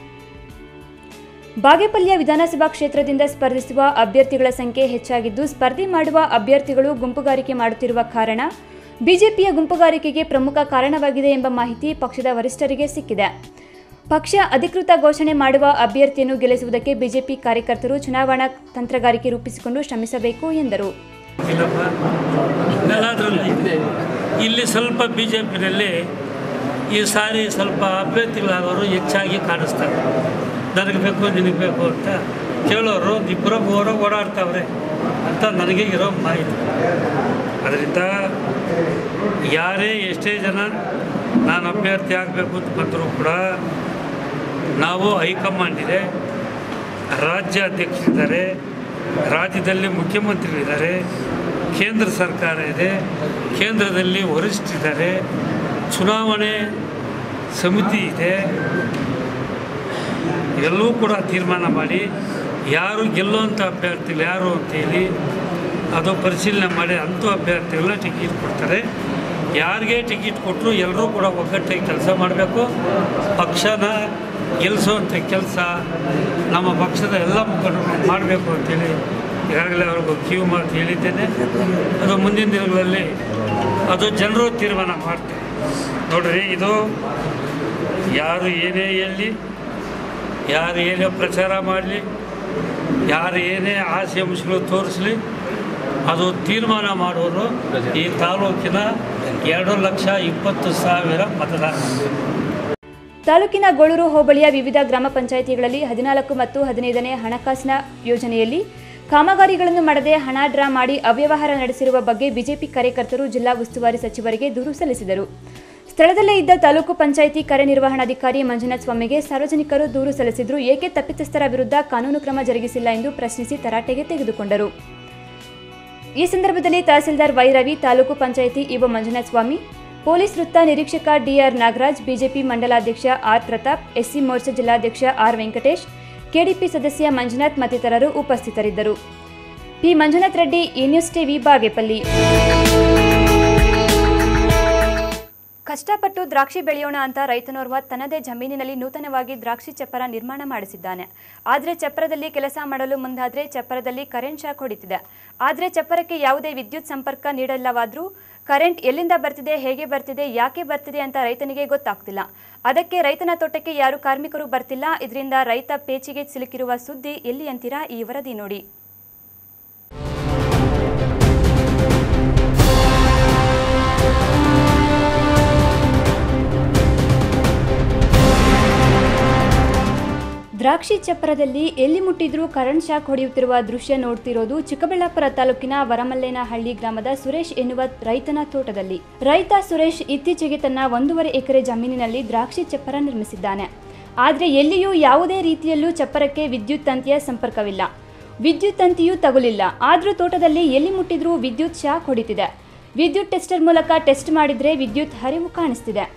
ಬಾಗೇಪಲ್ಯ ವಿಧಾನಸಭಾ ಕ್ಷೇತ್ರದಿಂದ ಸ್ಪರ್ಧಿಸುವ ಅಭ್ಯರ್ಥಿಗಳ ಸಂಖ್ಯೆ ಹೆಚ್ಚಾಗಿದ್ದು ಸ್ಪರ್ಧೆ ಮಾಡುವ ಅಭ್ಯರ್ಥಿಗಳು ಗುಂಪುಗಾರಿಕೆ ಮಾಡುತ್ತಿರುವ ಕಾರಣ ಬಿಜೆಪಿಯ ಗುಂಪುಗಾರಿಕೆಗೆ ಪ್ರಮುಖ ಕಾರಣವಾಗಿದೆ ಎಂಬ ಮಾಹಿತಿ ಪಕ್ಷದ ವರಿಷ್ಠರಿಗೆ ಸಿಕ್ಕಿದೆ ಪಕ್ಷ ಅಧಿಕೃತ ಘೋಷಣೆ ಮಾಡುವ ಅಭ್ಯರ್ಥಿಯನ್ನು ಗೆಲ್ಲಿಸುವುದಕ್ಕೆ ಬಿಜೆಪಿ ಕಾರ್ಯಕರ್ತರು ಚುನಾವಣಾ ತಂತ್ರಗಾರಿಕೆ ರೂಪಿಸಿಕೊಂಡು ಶ್ರಮಿಸಬೇಕು ಎಂದರು ಇಲ್ಲಪ್ಪ ಎಲ್ಲದರಲ್ಲಿ ಇಲ್ಲಿ ಸ್ವಲ್ಪ ಬಿ ಜೆ ಪಿನಲ್ಲಿ ಈ ಸಾರಿ ಸ್ವಲ್ಪ ಅಭ್ಯರ್ಥಿಗಳಾಗೋರು ಹೆಚ್ಚಾಗಿ ಕಾಣಿಸ್ತಾರೆ ನನಗೆ ಬೇಕು ನಿನಗೆ ಬೇಕು ಅಂತ ಕೇಳೋರು ಇಬ್ಬರು ಮೂವರು ಓಡಾಡ್ತಾವ್ರೆ ಅಂತ ನನಗೆ ಇರೋ ಮಾಹಿತಿ ಅದರಿಂದ ಯಾರೇ ಎಷ್ಟೇ ಜನ ನಾನು ಅಭ್ಯರ್ಥಿ ಆಗಬೇಕು ಅಂತ ಬಂದರೂ ಕೂಡ ನಾವು ಹೈಕಮಾಂಡ್ ಇದೆ ರಾಜ್ಯ ಅಧ್ಯಕ್ಷರಿದ್ದಾರೆ ರಾಜ್ಯದಲ್ಲಿ ಮುಖ್ಯಮಂತ್ರಿಗಳಿದ್ದಾರೆ ಕೇಂದ್ರ ಸರ್ಕಾರ ಇದೆ ಕೇಂದ್ರದಲ್ಲಿ ವರಿಷ್ಠರಿದ್ದಾರೆ ಚುನಾವಣೆ ಸಮಿತಿ ಇದೆ ಎಲ್ಲವೂ ಕೂಡ ತೀರ್ಮಾನ ಮಾಡಿ ಯಾರು ಗೆಲ್ಲುವಂಥ ಅಭ್ಯರ್ಥಿಗಳು ಯಾರು ಅಂತೇಳಿ ಅದು ಪರಿಶೀಲನೆ ಮಾಡಿ ಅಂಥ ಅಭ್ಯರ್ಥಿಗಳನ್ನ ಟಿಕೆಟ್ ಕೊಡ್ತಾರೆ ಯಾರಿಗೆ ಟಿಕೆಟ್ ಕೊಟ್ಟರು ಎಲ್ಲರೂ ಕೂಡ ಒಗ್ಗಟ್ಟಾಗಿ ಕೆಲಸ ಮಾಡಬೇಕು ಪಕ್ಷನ ಗೆಲ್ಲಿಸುವಂಥ ಕೆಲಸ ನಮ್ಮ ಪಕ್ಷದ ಎಲ್ಲ ಮುಖಂಡರು ಮಾಡಬೇಕು ಅಂತೇಳಿ ಈಗಾಗಲೇ ಅವ್ರಿಗೂ ಕಿವಿ ಮಾತು ಹೇಳಿದ್ದೇನೆ ಅದು ಮುಂದಿನ ದಿನಗಳಲ್ಲಿ ಅದು ಜನರು ತೀರ್ಮಾನ ಮಾಡ್ತಾರೆ ನೋಡ್ರಿ ಇದು ಯಾರು ಏನೇ ಹೇಳಲಿ ಯಾರು ಏನೇ ಪ್ರಚಾರ ಮಾಡಲಿ ಯಾರು ಏನೇ ಆಸೆ ಅಂಶಗಳು ತೋರಿಸಲಿ ಅದು ತೀರ್ಮಾನ ಮಾಡುವರು ಈ ತಾಲೂಕಿನ ಎರಡು ಲಕ್ಷ ಇಪ್ಪತ್ತು ಸಾವಿರ ಮತದಾರ ತಾಲೂಕಿನ ಗೋಳೂರು ಹೋಬಳಿಯ ವಿವಿಧ ಗ್ರಾಮ ಪಂಚಾಯಿತಿಗಳಲ್ಲಿ ಹದಿನಾಲ್ಕು ಮತ್ತು ಹದಿನೈದನೇ ಹಣಕಾಸಿನ ಯೋಜನೆಯಲ್ಲಿ ಕಾಮಗಾರಿಗಳನ್ನು ಮಾಡದೆ ಹಣ ಡ್ರಾ ಮಾಡಿ ಅವ್ಯವಹಾರ ನಡೆಸಿರುವ ಬಗ್ಗೆ ಬಿಜೆಪಿ ಕಾರ್ಯಕರ್ತರು ಜಿಲ್ಲಾ ಉಸ್ತುವಾರಿ ಸಚಿವರಿಗೆ ದೂರು ಸಲ್ಲಿಸಿದರು ಸ್ಥಳದಲ್ಲೇ ಇದ್ದ ತಾಲೂಕು ಪಂಚಾಯಿತಿ ಕಾರ್ಯನಿರ್ವಹಣಾಧಿಕಾರಿ ಮಂಜುನಾಥ್ ಸ್ವಾಮಿಗೆ ಸಾರ್ವಜನಿಕರು ದೂರು ಸಲ್ಲಿಸಿದ್ರು ಏಕೆ ತಪ್ಪಿತಸ್ಥರ ವಿರುದ್ಧ ಕಾನೂನು ಕ್ರಮ ಜರುಗಿಸಿಲ್ಲ ಎಂದು ಪ್ರಶ್ನಿಸಿ ತರಾಟೆಗೆ ತೆಗೆದುಕೊಂಡರು ಈ ಸಂದರ್ಭದಲ್ಲಿ tahsildar Y Ravi taluk panchayat EO Manjunatha Swamy police ವೃತ್ತ ನಿರೀಕ್ಷಕ ಡಿಆರ್ ನಾಗರಾಜ್ ಬಿಜೆಪಿ ಮಂಡಲಾಧ್ಯಕ್ಷ ಆರ್ ಪ್ರತಾಪ್ ಎಸ್ಸಿ ಮೋರ್ಚಾ ಜಿಲ್ಲಾಧ್ಯಕ್ಷ ಆರ್ ವೆಂಕಟೇಶ್ ಕೆಡಿಪಿ ಸದಸ್ಯ ಮಂಜುನಾಥ್ ಮತ್ತಿತರರು ಉಪಸ್ಥಿತರಿದ್ದರು ಪಿ ಮಂಜುನಾಥ್ ರೆಡ್ಡಿ ಈ ನ್ಯೂಸ್ ಟಿವಿ ಬಾಗೇಪಲ್ಲಿ ಕಷ್ಟಪಟ್ಟು ದ್ರಾಕ್ಷಿ ಬೆಳೆಯೋಣ ಅಂತ ರೈತನೋರ್ವ ತನ್ನದೇ ಜಮೀನಿನಲ್ಲಿ ನೂತನವಾಗಿ ದ್ರಾಕ್ಷಿ ಚಪ್ಪರ ನಿರ್ಮಾಣ ಮಾಡಿಸಿದ್ದಾನೆ ಆದರೆ ಚಪ್ಪರದಲ್ಲಿ ಕೆಲಸ ಮಾಡಲು ಮುಂದಾದರೆ ಚಪ್ಪರದಲ್ಲಿ ಕರೆಂಟ್ ಶಾಕ್ ಹೊಡಿತಿದೆ ಆದರೆ ಚಪ್ಪರಕ್ಕೆ ಯಾವುದೇ ವಿದ್ಯುತ್ ಸಂಪರ್ಕ ನೀಡಲ್ಲವಾದರೂ ಕರೆಂಟ್ ಎಲ್ಲಿಂದ ಬರ್ತಿದೆ ಹೇಗೆ ಬರ್ತಿದೆ ಯಾಕೆ ಬರ್ತಿದೆ ಅಂತ ರೈತನಿಗೆ ಗೊತ್ತಾಗ್ತಿಲ್ಲ ಅದಕ್ಕೆ ರೈತನ ತೋಟಕ್ಕೆ ಯಾರು ಕಾರ್ಮಿಕರು ಬರ್ತಿಲ್ಲ ಇದರಿಂದ ರೈತ ಪೇಚಿಗೆ ಸಿಲುಕಿರುವ ಸುದ್ದಿ ಎಲ್ಲಿ ಅಂತೀರಾ ಈ ವರದಿ ನೋಡಿ ದ್ರಾಕ್ಷಿ ಚಪ್ಪರದಲ್ಲಿ ಎಲ್ಲಿ ಮುಟ್ಟಿದ್ರೂ ಕರೆಂಟ್ ಶಾಕ್ ಹೊಡೆಯುತ್ತಿರುವ ದೃಶ್ಯ ನೋಡ್ತಿರೋದು ಚಿಕ್ಕಬಳ್ಳಾಪುರ ತಾಲೂಕಿನ ವರಮಲ್ಲೇನಹಳ್ಳಿ ಗ್ರಾಮದ ಸುರೇಶ್ ಎನ್ನುವ ರೈತನ ತೋಟದಲ್ಲಿ ರೈತ ಸುರೇಶ್ ಇತ್ತೀಚೆಗೆ ತನ್ನ ಒಂದೂವರೆ ಎಕರೆ ಜಮೀನಿನಲ್ಲಿ ದ್ರಾಕ್ಷಿ ಚಪ್ಪರ ನಿರ್ಮಿಸಿದ್ದಾನೆ ಆದರೆ ಎಲ್ಲಿಯೂ ಯಾವುದೇ ರೀತಿಯಲ್ಲೂ ಚಪ್ಪರಕ್ಕೆ ವಿದ್ಯುತ್ ತಂತಿಯ ಸಂಪರ್ಕವಿಲ್ಲ ವಿದ್ಯುತ್ ತಂತಿಯೂ ತಗುಲಿಲ್ಲ ಆದರೂ ತೋಟದಲ್ಲಿ ಎಲ್ಲಿ ಮುಟ್ಟಿದ್ರೂ ವಿದ್ಯುತ್ ಶಾಕ್ ಹೊಡಿತಿದೆ ವಿದ್ಯುತ್ ಟೆಸ್ಟರ್ ಮೂಲಕ ಟೆಸ್ಟ್ ಮಾಡಿದ್ರೆ ವಿದ್ಯುತ್ ಹರಿವು ಕಾಣಿಸ್ತಿದೆ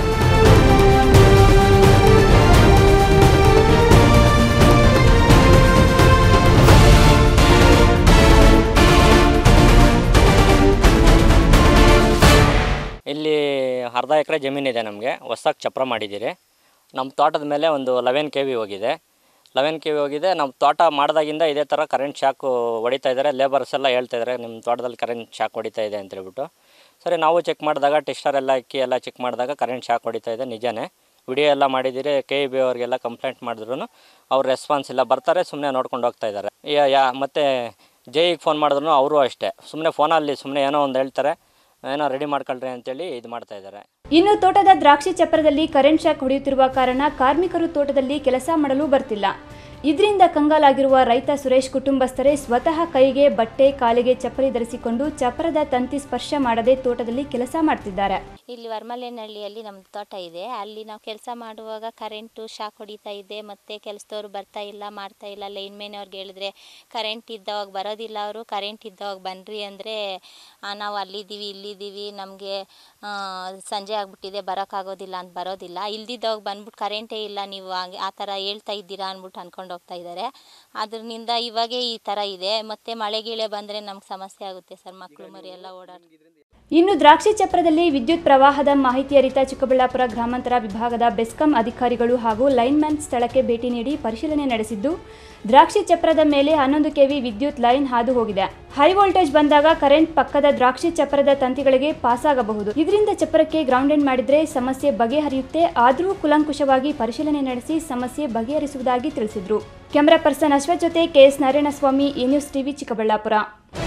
ಇಲ್ಲಿ ಅರ್ಧ ಎಕರೆ ಜಮೀನಿದೆ ನಮಗೆ ಹೊಸ್ದಾಗಿ ಚಪ್ರ ಮಾಡಿದ್ದೀರಿ ನಮ್ಮ ತೋಟದ ಮೇಲೆ ಒಂದು ಲೆವೆನ್ ಕೆ ವಿ ಹೋಗಿದೆ ಲೆವೆನ್ ಕೆ ವಿ ಹೋಗಿದೆ ನಮ್ಮ ತೋಟ ಮಾಡಿದಾಗಿಂದ ಇದೇ ಥರ ಕರೆಂಟ್ ಶಾಕು ಹೊಡಿತಾ ಇದ್ದಾರೆ ಲೇಬರ್ಸ್ ಎಲ್ಲ ಹೇಳ್ತಾ ಇದ್ದಾರೆ ನಿಮ್ಮ ತೋಟದಲ್ಲಿ ಕರೆಂಟ್ ಶಾಕ್ ಹೊಡಿತಾ ಇದೆ ಅಂತ ಹೇಳ್ಬಿಟ್ಟು ಸರಿ ನಾವು ಚೆಕ್ ಮಾಡಿದಾಗ ಟೆಸ್ಟರ್ ಎಲ್ಲ ಇಕ್ಕಿ ಎಲ್ಲ ಚೆಕ್ ಮಾಡಿದಾಗ ಕರೆಂಟ್ ಶಾಕ್ ಹೊಡಿತಾ ಇದೆ ನಿಜನೇ ವಿಡಿಯೋ ಎಲ್ಲ ಮಾಡಿದ್ದೀರಿ ಕೆ ಇ ಬಿ ಅವ್ರಿಗೆಲ್ಲ ಕಂಪ್ಲೇಂಟ್ ಮಾಡಿದ್ರು ಅವ್ರ ರೆಸ್ಪಾನ್ಸ್ ಇಲ್ಲ ಬರ್ತಾರೆ ಸುಮ್ಮನೆ ನೋಡ್ಕೊಂಡು ಹೋಗ್ತಾ ಇದ್ದಾರೆ ಯಾ- ಯಾ ಮತ್ತು ಜೈಗೆ ಫೋನ್ ಮಾಡಿದ್ರು ಅವರು ಅಷ್ಟೇ ಸುಮ್ಮನೆ ಫೋನಲ್ಲಿ ಸುಮ್ಮನೆ ಏನೋ ಒಂದು ಹೇಳ್ತಾರೆ ಏನೋ ರೆಡಿ ಮಾಡ್ಕೊಳ್ರಿ ಅಂತೇಳಿ ಇದು ಮಾಡ್ತಾ ಇದ್ದಾರೆ ಇನ್ನು ತೋಟದ ದ್ರಾಕ್ಷಿ ಚಪ್ಪರದಲ್ಲಿ ಕರೆಂಟ್ ಶಾಕ್ ಹೊಡೆಯುತ್ತಿರುವ ಕಾರಣ ಕಾರ್ಮಿಕರು ತೋಟದಲ್ಲಿ ಕೆಲಸ ಮಾಡಲು ಬರ್ತಿಲ್ಲ ಇದರಿಂದ ಕಂಗಾಲಾಗಿರುವ ರೈತ ಸುರೇಶ್ ಕುಟುಂಬಸ್ಥರೇ ಸ್ವತಃ ಕೈಗೆ ಬಟ್ಟೆ ಕಾಲಿಗೆ ಚಪ್ಪಲಿ ಧರಿಸಿಕೊಂಡು ಚಪ್ಪರದ ತಂತಿ ಸ್ಪರ್ಶ ಮಾಡದೆ ತೋಟದಲ್ಲಿ ಕೆಲಸ ಮಾಡ್ತಿದ್ದಾರೆ ಇಲ್ಲಿ ವರ್ಮಲೇನಹಳ್ಳಿಯಲ್ಲಿ ನಮ್ಮ ತೋಟ ಇದೆ ಅಲ್ಲಿ ನಾವು ಕೆಲಸ ಮಾಡುವಾಗ ಕರೆಂಟು ಶಾಕ್ ಹೊಡಿತಾ ಇದೆ ಮತ್ತು ಕೆಲಸದವ್ರು ಬರ್ತಾ ಇಲ್ಲ ಮಾಡ್ತಾ ಇಲ್ಲ ಲೈನ್ ಮ್ಯಾನ್ ಅವ್ರಿಗೆ ಹೇಳಿದ್ರೆ ಕರೆಂಟ್ ಇದ್ದವಾಗ ಬರೋದಿಲ್ಲ ಅವರು ಕರೆಂಟ್ ಇದ್ದವಾಗ ಬನ್ನಿರಿ ಅಂದರೆ ನಾವು ಅಲ್ಲಿದ್ದೀವಿ ಇಲ್ಲಿದ್ದೀವಿ ನಮಗೆ ಸಂಜೆ ಆಗಿಬಿಟ್ಟಿದೆ ಬರೋಕ್ಕಾಗೋದಿಲ್ಲ ಅಂತ ಬರೋದಿಲ್ಲ ಇಲ್ದಿದ್ದವಾಗ ಬಂದ್ಬಿಟ್ಟು ಕರೆಂಟೇ ಇಲ್ಲ ನೀವು ಹಾಗೆ ಆ ಥರ ಹೇಳ್ತಾ ಇದ್ದೀರಾ ಅಂದ್ಬಿಟ್ಟು ಅಂದ್ಕೊಂಡು ಹೋಗ್ತಾ ಇದ್ದಾರೆ ಅದರಿಂದ ಇವಾಗೇ ಈ ಥರ ಇದೆ ಮತ್ತು ಮಳೆ ಗಿಳೆ ಬಂದರೆ ನಮ್ಗೆ ಸಮಸ್ಯೆ ಆಗುತ್ತೆ ಸರ್ ಮಕ್ಕಳು ಮರಿ ಎಲ್ಲ ಓಡಾಡ್ ಇನ್ನು ದ್ರಾಕ್ಷಿ ಚಪ್ರದಲ್ಲಿ ವಿದ್ಯುತ್ ಪ್ರವಾಹದ ಮಾಹಿತಿ ಅರಿತ ಚಿಕ್ಕಬಳ್ಳಾಪುರ ಗ್ರಾಮಾಂತರ ವಿಭಾಗದ ಬೆಸ್ಕಾಂ ಅಧಿಕಾರಿಗಳು ಹಾಗೂ ಲೈನ್ಮ್ಯಾನ್ ಸ್ಥಳಕ್ಕೆ ಭೇಟಿ ನೀಡಿ ಪರಿಶೀಲನೆ ನಡೆಸಿದ್ದು ದ್ರಾಕ್ಷಿ ಚಪ್ರದ ಮೇಲೆ ಹನ್ನೊಂದು ಕೆವಿ ವಿದ್ಯುತ್ ಲೈನ್ ಹಾದು ಹೋಗಿದೆ ಹೈ ವೋಲ್ಟೇಜ್ ಬಂದಾಗ ಕರೆಂಟ್ ಪಕ್ಕದ ದ್ರಾಕ್ಷಿ ಚಪ್ರದ ತಂತಿಗಳಿಗೆ ಪಾಸ್ ಆಗಬಹುದು ಇದರಿಂದ ಚಪ್ರಕ್ಕೆ ಗ್ರೌಂಡೆಡ್ ಮಾಡಿದ್ರೆ ಸಮಸ್ಯೆ ಬಗೆಹರಿಯುತ್ತೆ ಆದರೂ ಕುಲಂಕುಷವಾಗಿ ಪರಿಶೀಲನೆ ನಡೆಸಿ ಸಮಸ್ಯೆ ಬಗೆಹರಿಸುವುದಾಗಿ ತಿಳಿಸಿದ್ರು ಕ್ಯಾಮರಾ ಪರ್ಸನ್ ಅಶ್ವಥ್ ಜೊತೆ ಕೆಎಸ್ ನಾರಾಯಣಸ್ವಾಮಿ ಈ ನ್ಯೂಸ್ ಟಿವಿ ಚಿಕ್ಕಬಳ್ಳಾಪುರ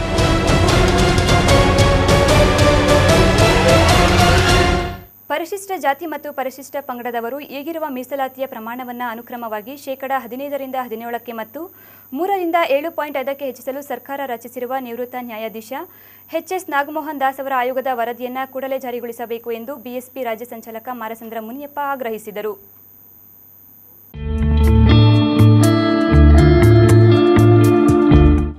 ಪರಿಶಿಷ್ಟ ಜಾತಿ ಮತ್ತು ಪರಿಶಿಷ್ಟ ಪಂಗಡದವರು ಈಗಿರುವ ಮೀಸಲಾತಿಯ ಪ್ರಮಾಣವನ್ನು ಅನುಕ್ರಮವಾಗಿ ಶೇಕಡ ಹದಿನೈದರಿಂದ ಹದಿನೇಳಕ್ಕೆ ಮತ್ತು ಮೂರರಿಂದ ಏಳು ಪಾಯಿಂಟ್ ಐದಕ್ಕೆ ಹೆಚ್ಚಿಸಲು ಸರ್ಕಾರ ರಚಿಸಿರುವ ನಿವೃತ್ತ ನ್ಯಾಯಾಧೀಶ ಎಚ್ಎಸ್ ನಾಗಮೋಹನ್ ದಾಸ್ ಅವರ ಆಯೋಗದ ವರದಿಯನ್ನು ಕೂಡಲೇ ಜಾರಿಗೊಳಿಸಬೇಕು ಎಂದು ಬಿಎಸ್ಪಿ ರಾಜ್ಯ ಸಂಚಾಲಕ ಮಾರಸಂದ್ರ ಮುನಿಯಪ್ಪ ಆಗ್ರಹಿಸಿದರು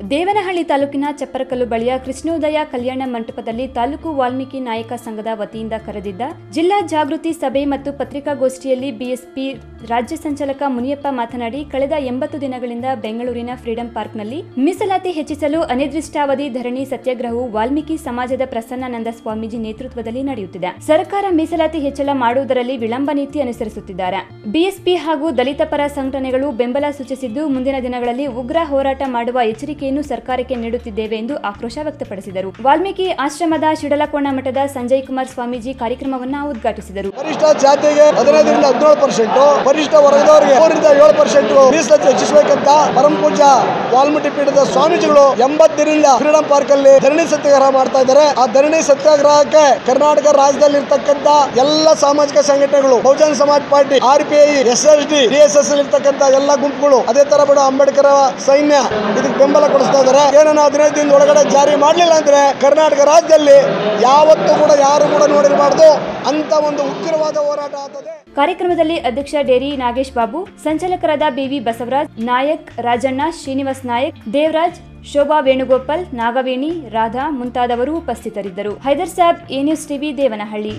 ದೇವನಹಳ್ಳಿ ತಾಲೂಕಿನ ಚಪ್ಪರಕಲ್ಲು ಬಳಿಯ ಕೃಷ್ಣೋದಯ ಕಲ್ಯಾಣ ಮಂಟಪದಲ್ಲಿ ತಾಲೂಕು ವಾಲ್ಮೀಕಿ ನಾಯಕ ಸಂಘದ ವತಿಯಿಂದ ಕರೆದಿದ್ದ ಜಿಲ್ಲಾ ಜಾಗೃತಿ ಸಭೆ ಮತ್ತು ಪತ್ರಿಕಾಗೋಷ್ಠಿಯಲ್ಲಿ ಬಿಎಸ್ಪಿ ರಾಜ್ಯ ಸಂಚಾಲಕ ಮುನಿಯಪ್ಪ ಮಾತನಾಡಿ ಕಳೆದ ಎಂಬತ್ತು ದಿನಗಳಿಂದ ಬೆಂಗಳೂರಿನ ಫ್ರೀಡಂ ಪಾರ್ಕ್ನಲ್ಲಿ ಮೀಸಲಾತಿ ಹೆಚ್ಚಿಸಲು ಅನಿರ್ದಿಷ್ಟಾವಧಿ ಧರಣಿ ಸತ್ಯಾಗ್ರಹವು ವಾಲ್ಮೀಕಿ ಸಮಾಜದ ಪ್ರಸನ್ನಾನಂದ ಸ್ವಾಮೀಜಿ ನೇತೃತ್ವದಲ್ಲಿ ನಡೆಯುತ್ತಿದೆ ಸರ್ಕಾರ ಮೀಸಲಾತಿ ಹೆಚ್ಚಳ ಮಾಡುವುದರಲ್ಲಿ ವಿಳಂಬ ನೀತಿ ಅನುಸರಿಸುತ್ತಿದ್ದಾರೆ ಬಿಎಸ್ಪಿ ಹಾಗೂ ದಲಿತ ಪರ ಸಂಘಟನೆಗಳು ಬೆಂಬಲ ಸೂಚಿಸಿದ್ದು ಮುಂದಿನ ದಿನಗಳಲ್ಲಿ ಉಗ್ರ ಹೋರಾಟ ಮಾಡುವ ಎಚ್ಚರಿಕೆಯನ್ನು ಸರ್ಕಾರಕ್ಕೆ ನೀಡುತ್ತಿದ್ದೇವೆ ಎಂದು ಆಕ್ರೋಶ ವ್ಯಕ್ತಪಡಿಸಿದರು ವಾಲ್ಮೀಕಿ ಆಶ್ರಮದ ಶಿಡಲಕೋಣ ಮಠದ ಸಂಜಯ್ ಕುಮಾರ್ ಸ್ವಾಮೀಜಿ ಕಾರ್ಯಕ್ರಮವನ್ನು ಉದ್ಘಾಟಿಸಿದರು ಪರಿಷ್ಠ ಜಾತಿಗೆ ಹದಿನೈದರಿಂದ ಹದಿನೇಳು ಪರ್ಸೆಂಟ್ ಪರಿಷ್ಠ ವರ್ಗದವರಿಗೆ ಮೂರರಿಂದ ಏಳು ಪರ್ಸೆಂಟ್ ಮೀಸಲಾತಿ ಹೆಚ್ಚಿಸಬೇಕಂತ ಪರಮ ಪೂಜ್ಯ ವಾಲ್ಮೀಕಿ ಪೀಠದ ಸ್ವಾಮೀಜಿಗಳು ಎಂಬತ್ತರಿಂದ ಫ್ರೀಡಂ ಪಾರ್ಕ್ ಅಲ್ಲಿ ಧರಣಿ ಸತ್ಯಾಗ್ರಹ ಮಾಡ್ತಾ ಇದ್ದಾರೆ ಆ ಧರಣಿ ಸತ್ಯಾಗ್ರಹಕ್ಕೆ ಕರ್ನಾಟಕ ರಾಜ್ಯದಲ್ಲಿ ಇರ್ತಕ್ಕಂತ ಎಲ್ಲ ಸಾಮಾಜಿಕ ಸಂಘಟನೆಗಳು Bahujan Samaj party R P I S S D D S S ಇರ್ತಕ್ಕಂತ ಎಲ್ಲ ಗುಂಪುಗಳು ಅದೇ ತರ ಬಿಡ ಅಂಬೇಡ್ಕರ್ ಸೈನ್ಯ ಇದಕ್ಕೆ ಬೆಂಬಲ ಕೊಡಿಸ್ತಾ ಇದ್ದಾರೆ ಏನನ್ನ ಹದಿನೈದು ದಿನದ ಒಳಗಡೆ ಜಾರಿ ಮಾಡಲಿಲ್ಲ ಅಂದ್ರೆ ಕರ್ನಾಟಕ ರಾಜ್ಯದಲ್ಲಿ ಯಾವತ್ತೂ ಕೂಡ ಯಾರು ಕೂಡ ನೋಡಿರಬಾರ್ದು ಅಂತ ಒಂದು ಉಗ್ರವಾದ ಹೋರಾಟ ಆಗ್ತದೆ ಕಾರ್ಯಕ್ರಮದಲ್ಲಿ ಅಧ್ಯಕ್ಷ ಡೇರಿ ನಾಗೇಶ್ ಬಾಬು ಸಂಚಾಲಕರಾದ ಬಿವಿ ಬಸವರಾಜ್ ನಾಯಕ್ ರಾಜಣ್ಣ ಶ್ರೀನಿವಾಸ್ ನಾಯಕ್ ದೇವರಾಜ್ ಶೋಭಾ ವೇಣುಗೋಪಾಲ್ ನಾಗವೇಣಿ ರಾಧಾ ಮುಂತಾದವರು ಉಪಸ್ಥಿತರಿದ್ದರು Haider Sab A news TV Devanahalli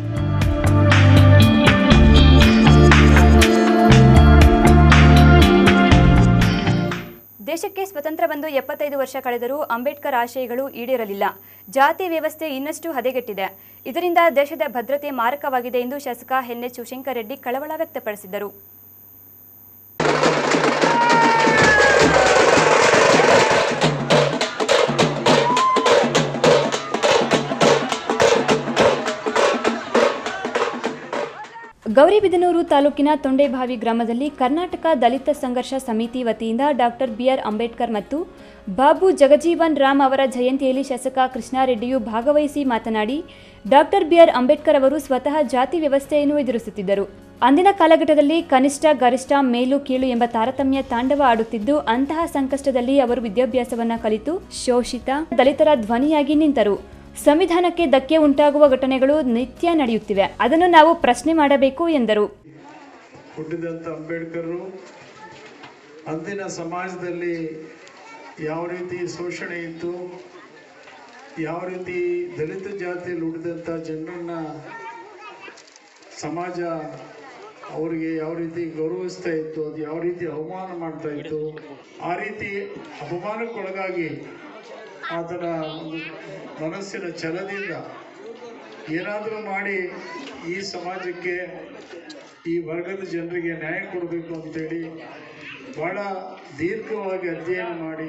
ದೇಶಕ್ಕೆ ಸ್ವತಂತ್ರ ಬಂದು ಎಪ್ಪತ್ತೈದು ವರ್ಷ ಕಳೆದರೂ ಅಂಬೇಡ್ಕರ್ ಆಶಯಗಳು ಈಡೇರಲಿಲ್ಲ ಜಾತಿ ವ್ಯವಸ್ಥೆ ಇನ್ನಷ್ಟು ಹದಗೆಟ್ಟಿದೆ ಇದರಿಂದ ದೇಶದ ಭದ್ರತೆ ಮಾರಕವಾಗಿದೆ ಎಂದು ಶಾಸಕ ಎನ್ ಎಚ್ ಶಿವಶಂಕರ್ ರೆಡ್ಡಿ ಕಳವಳ ವ್ಯಕ್ತಪಡಿಸಿದರು ಗೌರಿಬಿದನೂರು ತಾಲೂಕಿನ ತೊಂಡೇಭಾವಿ ಗ್ರಾಮದಲ್ಲಿ ಕರ್ನಾಟಕ ದಲಿತ ಸಂಘರ್ಷ ಸಮಿತಿ ವತಿಯಿಂದ ಡಾಕ್ಟರ್ ಬಿಆರ್ ಅಂಬೇಡ್ಕರ್ ಮತ್ತು ಬಾಬು ಜಗಜೀವನ್ ರಾಮ್ ಅವರ ಜಯಂತಿಯಲ್ಲಿ ಶಾಸಕ ಕೃಷ್ಣಾರೆಡ್ಡಿಯು ಭಾಗವಹಿಸಿ ಮಾತನಾಡಿ ಡಾಕ್ಟರ್ ಬಿಆರ್ ಅಂಬೇಡ್ಕರ್ ಅವರು ಸ್ವತಃ ಜಾತಿ ವ್ಯವಸ್ಥೆಯನ್ನು ಎದುರಿಸುತ್ತಿದ್ದರು ಅಂದಿನ ಕಾಲಘಟ್ಟದಲ್ಲಿ ಕನಿಷ್ಠ ಗರಿಷ್ಠ ಮೇಲು ಕೀಳು ಎಂಬ ತಾರತಮ್ಯ ತಾಂಡವ ಆಡುತ್ತಿದ್ದು ಅಂತಹ ಸಂಕಷ್ಟದಲ್ಲಿ ಅವರು ವಿದ್ಯಾಭ್ಯಾಸವನ್ನ ಕಲಿತು ಶೋಷಿತ ದಲಿತರ ಧ್ವನಿಯಾಗಿ ನಿಂತರು ಸಂವಿಧಾನಕ್ಕೆ ಧಕ್ಕೆ ಉಂಟಾಗುವ ಘಟನೆಗಳು ನಿತ್ಯ ನಡೆಯುತ್ತಿವೆ ಅದನ್ನು ನಾವು ಪ್ರಶ್ನೆ ಮಾಡಬೇಕು ಎಂದರು ಹುಟ್ಟಿದಂಥ ಅಂಬೇಡ್ಕರ್ರು ಅಂದಿನ ಸಮಾಜದಲ್ಲಿ ಯಾವ ರೀತಿ ಶೋಷಣೆ ಇತ್ತು ಯಾವ ರೀತಿ ದಲಿತ ಜಾತಿಯಲ್ಲಿ ಹುಟ್ಟಿದಂಥ ಜನರನ್ನ ಸಮಾಜ ಅವರಿಗೆ ಯಾವ ರೀತಿ ಗೌರವಿಸ್ತಾ ಇತ್ತು ಅದು ಯಾವ ರೀತಿ ಅವಮಾನ ಮಾಡ್ತಾ ಇತ್ತು ಆ ರೀತಿ ಅಪಮಾನಕ್ಕೊಳಗಾಗಿ ಆತನ ಒಂದು ಮನಸ್ಸಿನ ಛಲದಿಂದ ಏನಾದರೂ ಮಾಡಿ ಈ ಸಮಾಜಕ್ಕೆ ಈ ವರ್ಗದ ಜನರಿಗೆ ನ್ಯಾಯ ಕೊಡಬೇಕು ಅಂತೇಳಿ ಭಾಳ ದೀರ್ಘವಾಗಿ ಅಧ್ಯಯನ ಮಾಡಿ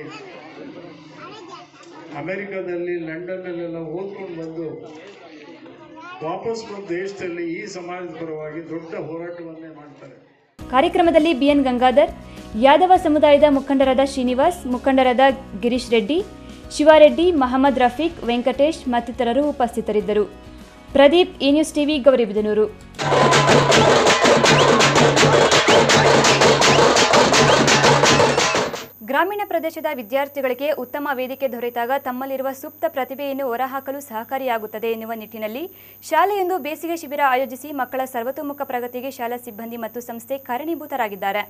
ಅಮೆರಿಕದಲ್ಲಿ ಲಂಡನ್ನಲ್ಲೆಲ್ಲ ಓದ್ಕೊಂಡು ಬಂದು ವಾಪಸ್ ಬಂದು ದೇಶದಲ್ಲಿ ಈ ಸಮಾಜದ ಪರವಾಗಿ ದೊಡ್ಡ ಹೋರಾಟವನ್ನೇ ಮಾಡ್ತಾರೆ ಕಾರ್ಯಕ್ರಮದಲ್ಲಿ ಬಿಎನ್ ಗಂಗಾಧರ್ ಯಾದವ ಸಮುದಾಯದ ಮುಖಂಡರಾದ ಶ್ರೀನಿವಾಸ್ ಮುಖಂಡರಾದ ಗಿರೀಶ್ ರೆಡ್ಡಿ ಶಿವಾರೆಡ್ಡಿ ಮಹಮ್ಮದ್ ರಫೀಕ್ ವೆಂಕಟೇಶ್ ಮತ್ತಿತರರು ಉಪಸ್ಥಿತರಿದ್ದರು Pradeep A news TV Gauribidanur ಗ್ರಾಮೀಣ ಪ್ರದೇಶದ ವಿದ್ಯಾರ್ಥಿಗಳಿಗೆ ಉತ್ತಮ ವೇದಿಕೆ ದೊರೆತಾಗ ತಮ್ಮಲ್ಲಿರುವ ಸೂಕ್ತ ಪ್ರತಿಭೆಯನ್ನು ಹೊರಹಾಕಲು ಸಹಕಾರಿಯಾಗುತ್ತದೆ ಎನ್ನುವ ನಿಟ್ಟಿನಲ್ಲಿ ಶಾಲೆಯೊಂದು ಬೇಸಿಗೆ ಶಿಬಿರ ಆಯೋಜಿಸಿ ಮಕ್ಕಳ ಸರ್ವತೋಮುಖ ಪ್ರಗತಿಗೆ ಶಾಲಾ ಸಿಬ್ಬಂದಿ ಮತ್ತು ಸಂಸ್ಥೆ ಕಾರಣೀಭೂತರಾಗಿದ್ದಾರೆ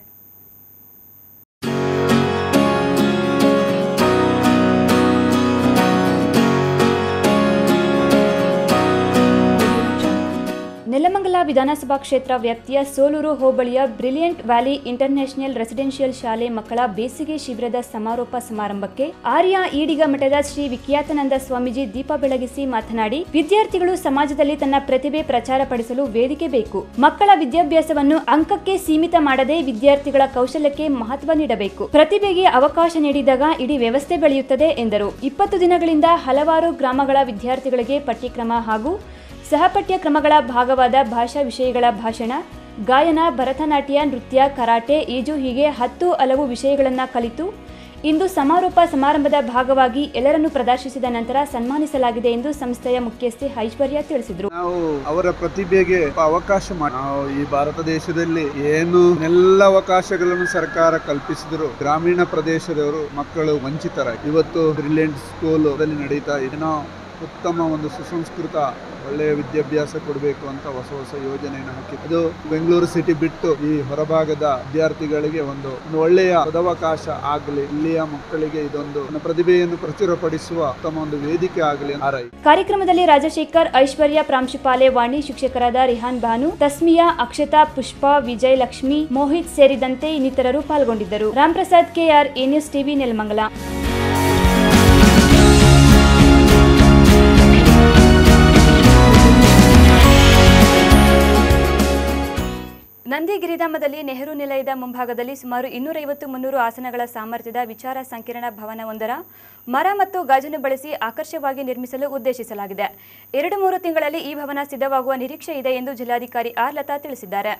ನೆಲಮಂಗಲ ವಿಧಾನಸಭಾ ಕ್ಷೇತ್ರ ವ್ಯಾಪ್ತಿಯ ಸೋಲೂರು ಹೋಬಳಿಯ ಬ್ರಿಲಿಯಂಟ್ ವ್ಯಾಲಿ ಇಂಟರ್ನ್ಯಾಷನಲ್ ರೆಸಿಡೆನ್ಷಿಯಲ್ ಶಾಲೆ ಮಕ್ಕಳ ಬೇಸಿಗೆ ಶಿಬಿರದ ಸಮಾರೋಪ ಸಮಾರಂಭಕ್ಕೆ ಆರ್ಯ ಈಡಿಗ ಮಠದ ಶ್ರೀ ವಿಖ್ಯಾತಾನಂದ ಸ್ವಾಮೀಜಿ ದೀಪ ಬೆಳಗಿಸಿ ಮಾತನಾಡಿ ವಿದ್ಯಾರ್ಥಿಗಳು ಸಮಾಜದಲ್ಲಿ ತನ್ನ ಪ್ರತಿಭೆ ಪ್ರಚಾರಪಡಿಸಲು ವೇದಿಕೆ ಬೇಕು ಮಕ್ಕಳ ವಿದ್ಯಾಭ್ಯಾಸವನ್ನು ಅಂಕಕ್ಕೆ ಸೀಮಿತ ಮಾಡದೆ ವಿದ್ಯಾರ್ಥಿಗಳ ಕೌಶಲ್ಯಕ್ಕೆ ಮಹತ್ವ ನೀಡಬೇಕು ಪ್ರತಿಭೆಗೆ ಅವಕಾಶ ನೀಡಿದಾಗ ಇಡೀ ವ್ಯವಸ್ಥೆ ಬೆಳೆಯುತ್ತದೆ ಎಂದರು ಇಪ್ಪತ್ತು ದಿನಗಳಿಂದ ಹಲವಾರು ಗ್ರಾಮಗಳ ವಿದ್ಯಾರ್ಥಿಗಳಿಗೆ ಪಠ್ಯಕ್ರಮ ಹಾಗೂ ಸಹಪಠ್ಯ ಕ್ರಮಗಳ ಭಾಗವಾದ ಭಾಷಾ ವಿಷಯಗಳ ಭಾಷಣ ಗಾಯನ ಭರತನಾಟ್ಯ ನೃತ್ಯ ಕರಾಟೆ ಈಜು ಹೀಗೆ ಹತ್ತು ಹಲವು ವಿಷಯಗಳನ್ನು ಕಲಿತು ಇಂದು ಸಮಾರೋಪ ಸಮಾರಂಭದ ಭಾಗವಾಗಿ ಎಲ್ಲರನ್ನು ಪ್ರದರ್ಶಿಸಿದ ನಂತರ ಸನ್ಮಾನಿಸಲಾಗಿದೆ ಎಂದು ಸಂಸ್ಥೆಯ ಮುಖ್ಯಸ್ಥೆ ಐಶ್ವರ್ಯ ತಿಳಿಸಿದರು ನಾವು ಅವರ ಪ್ರತಿಭೆಗೆ ಅವಕಾಶ ಮಾಡಿ ನಾವು ಈ ಭಾರತ ದೇಶದಲ್ಲಿ ಏನು ಎಲ್ಲ ಅವಕಾಶಗಳನ್ನು ಸರ್ಕಾರ ಕಲ್ಪಿಸಿದ್ರು ಗ್ರಾಮೀಣ ಪ್ರದೇಶದವರು ಮಕ್ಕಳು ವಂಚಿತರಾಗಿ ಇವತ್ತು ಬ್ರಿಲಿಯಂಟ್ ಸ್ಕೂಲ್ ಅಲ್ಲಿ ನಡೀತಾ ಏನೋ ಉತ್ತಮ ಒಂದು ಸುಸಂಸ್ಕೃತ ಒಳ್ಳೆಯ ವಿದ್ಯಾಭ್ಯಾಸ ಕೊಡಬೇಕು ಅಂತ ಹೊಸ ಹೊಸ ಯೋಜನೆಯನ್ನು ಹಾಕಿತ್ತು ಇದು ಬೆಂಗಳೂರು ಸಿಟಿ ಬಿಟ್ಟು ಈ ಹೊರಭಾಗದ ವಿದ್ಯಾರ್ಥಿಗಳಿಗೆ ಒಂದು ಒಂದು ಒಳ್ಳೆಯ ಸದವಕಾಶ ಆಗಲಿ ಇಲ್ಲಿಯ ಮಕ್ಕಳಿಗೆ ಇದೊಂದು ತನ್ನ ಪ್ರತಿಭೆಯನ್ನು ಪ್ರಚುರಪಡಿಸುವ ಉತ್ತಮ ಒಂದು ವೇದಿಕೆ ಆಗಲಿ ಹಾರೈ ಕಾರ್ಯಕ್ರಮದಲ್ಲಿ ರಾಜಶೇಖರ್ ಐಶ್ವರ್ಯ ಪ್ರಾಂಶುಪಾಲೆ ವಾಣಿ ಶಿಕ್ಷಕರಾದ ರಿಹಾನ್ ಭಾನು ತಸ್ಮಿಯಾ ಅಕ್ಷತಾ ಪುಷ್ಪ ವಿಜಯ್ ಲಕ್ಷ್ಮಿ ಮೋಹಿತ್ ಸೇರಿದಂತೆ ಇನ್ನಿತರರು ಪಾಲ್ಗೊಂಡಿದ್ದರು Ramprasad K R A news TV Nelamangala Nandi ಗಿರಿಧಾಮದಲ್ಲಿ ನೆಹರು ನಿಲಯದ ಮುಂಭಾಗದಲ್ಲಿ ಸುಮಾರು ಇನ್ನೂರೈವತ್ತು ಮುನ್ನೂರು ಆಸನಗಳ ಸಾಮರ್ಥ್ಯದ ವಿಚಾರ ಸಂಕಿರಣ ಭವನವೊಂದರ ಮರ ಮತ್ತು ಗಾಜನ್ನು ಬಳಸಿ ಆಕರ್ಷವಾಗಿ ನಿರ್ಮಿಸಲು ಉದ್ದೇಶಿಸಲಾಗಿದೆ ಎರಡು ಮೂರು ತಿಂಗಳಲ್ಲಿ ಈ ಭವನ ಸಿದ್ಧವಾಗುವ ನಿರೀಕ್ಷೆ ಇದೆ ಎಂದು ಜಿಲ್ಲಾಧಿಕಾರಿ ಆರ್ ಲತಾ ತಿಳಿಸಿದ್ದಾರೆ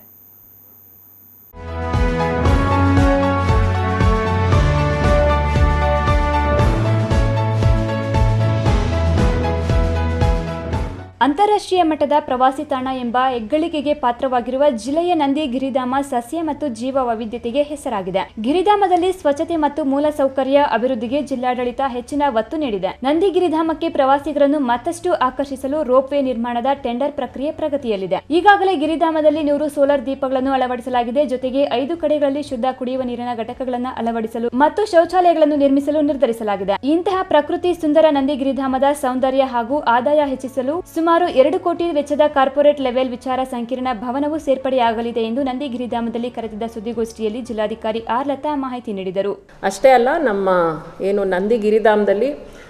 ಅಂತಾರಾಷ್ಟ್ರೀಯ ಮಟ್ಟದ ಪ್ರವಾಸಿ ತಾಣ ಎಂಬ ಹೆಗ್ಗಳಿಕೆಗೆ ಪಾತ್ರವಾಗಿರುವ ಜಿಲ್ಲೆಯ ನಂದಿ ಗಿರಿಧಾಮ ಸಸ್ಯ ಮತ್ತು ಜೀವ ವೈವಿಧ್ಯತೆಗೆ ಹೆಸರಾಗಿದೆ ಗಿರಿಧಾಮದಲ್ಲಿ ಸ್ವಚ್ಛತೆ ಮತ್ತು ಮೂಲಸೌಕರ್ಯ ಅಭಿವೃದ್ಧಿಗೆ ಜಿಲ್ಲಾಡಳಿತ ಹೆಚ್ಚಿನ ಒತ್ತು ನೀಡಿದೆ ನಂದಿ ಗಿರಿಧಾಮಕ್ಕೆ ಪ್ರವಾಸಿಗರನ್ನು ಮತ್ತಷ್ಟು ಆಕರ್ಷಿಸಲು ರೋಪ್ವೇ ನಿರ್ಮಾಣದ ಟೆಂಡರ್ ಪ್ರಕ್ರಿಯೆ ಪ್ರಗತಿಯಲ್ಲಿದೆ ಈಗಾಗಲೇ ಗಿರಿಧಾಮದಲ್ಲಿ ನೂರು ಸೋಲಾರ್ ದೀಪಗಳನ್ನು ಅಳವಡಿಸಲಾಗಿದೆ ಜೊತೆಗೆ ಐದು ಕಡೆಗಳಲ್ಲಿ ಶುದ್ಧ ಕುಡಿಯುವ ನೀರಿನ ಘಟಕಗಳನ್ನು ಅಳವಡಿಸಲು ಮತ್ತು ಶೌಚಾಲಯಗಳನ್ನು ನಿರ್ಮಿಸಲು ನಿರ್ಧರಿಸಲಾಗಿದೆ ಇಂತಹ ಪ್ರಕೃತಿ ಸುಂದರ ನಂದಿ ಗಿರಿಧಾಮದ ಸೌಂದರ್ಯ ಹಾಗೂ ಆದಾಯ ಹೆಚ್ಚಿಸಲು ಸುಮಾರು ಎರಡು ಕೋಟಿ ವೆಚ್ಚದ ಕಾರ್ಪೊರೇಟ್ ಲೆವೆಲ್ ವಿಚಾರ ಸಂಕಿರಣ ಭವನವು ಸೇರ್ಪಡೆಯಾಗಲಿದೆ ಎಂದು ನಂದಿ ಗಿರಿಧಾಮದಲ್ಲಿ ಕರೆದಿದ್ದ ಸುದ್ದಿಗೋಷ್ಠಿಯಲ್ಲಿ ಜಿಲ್ಲಾಧಿಕಾರಿ ಆರ್ ಲತಾ ಮಾಹಿತಿ ನೀಡಿದರು ಅಷ್ಟೇ ಅಲ್ಲ ನಮ್ಮ ಏನು ನಂದಿ ಗಿರಿಧಾಮದಲ್ಲಿ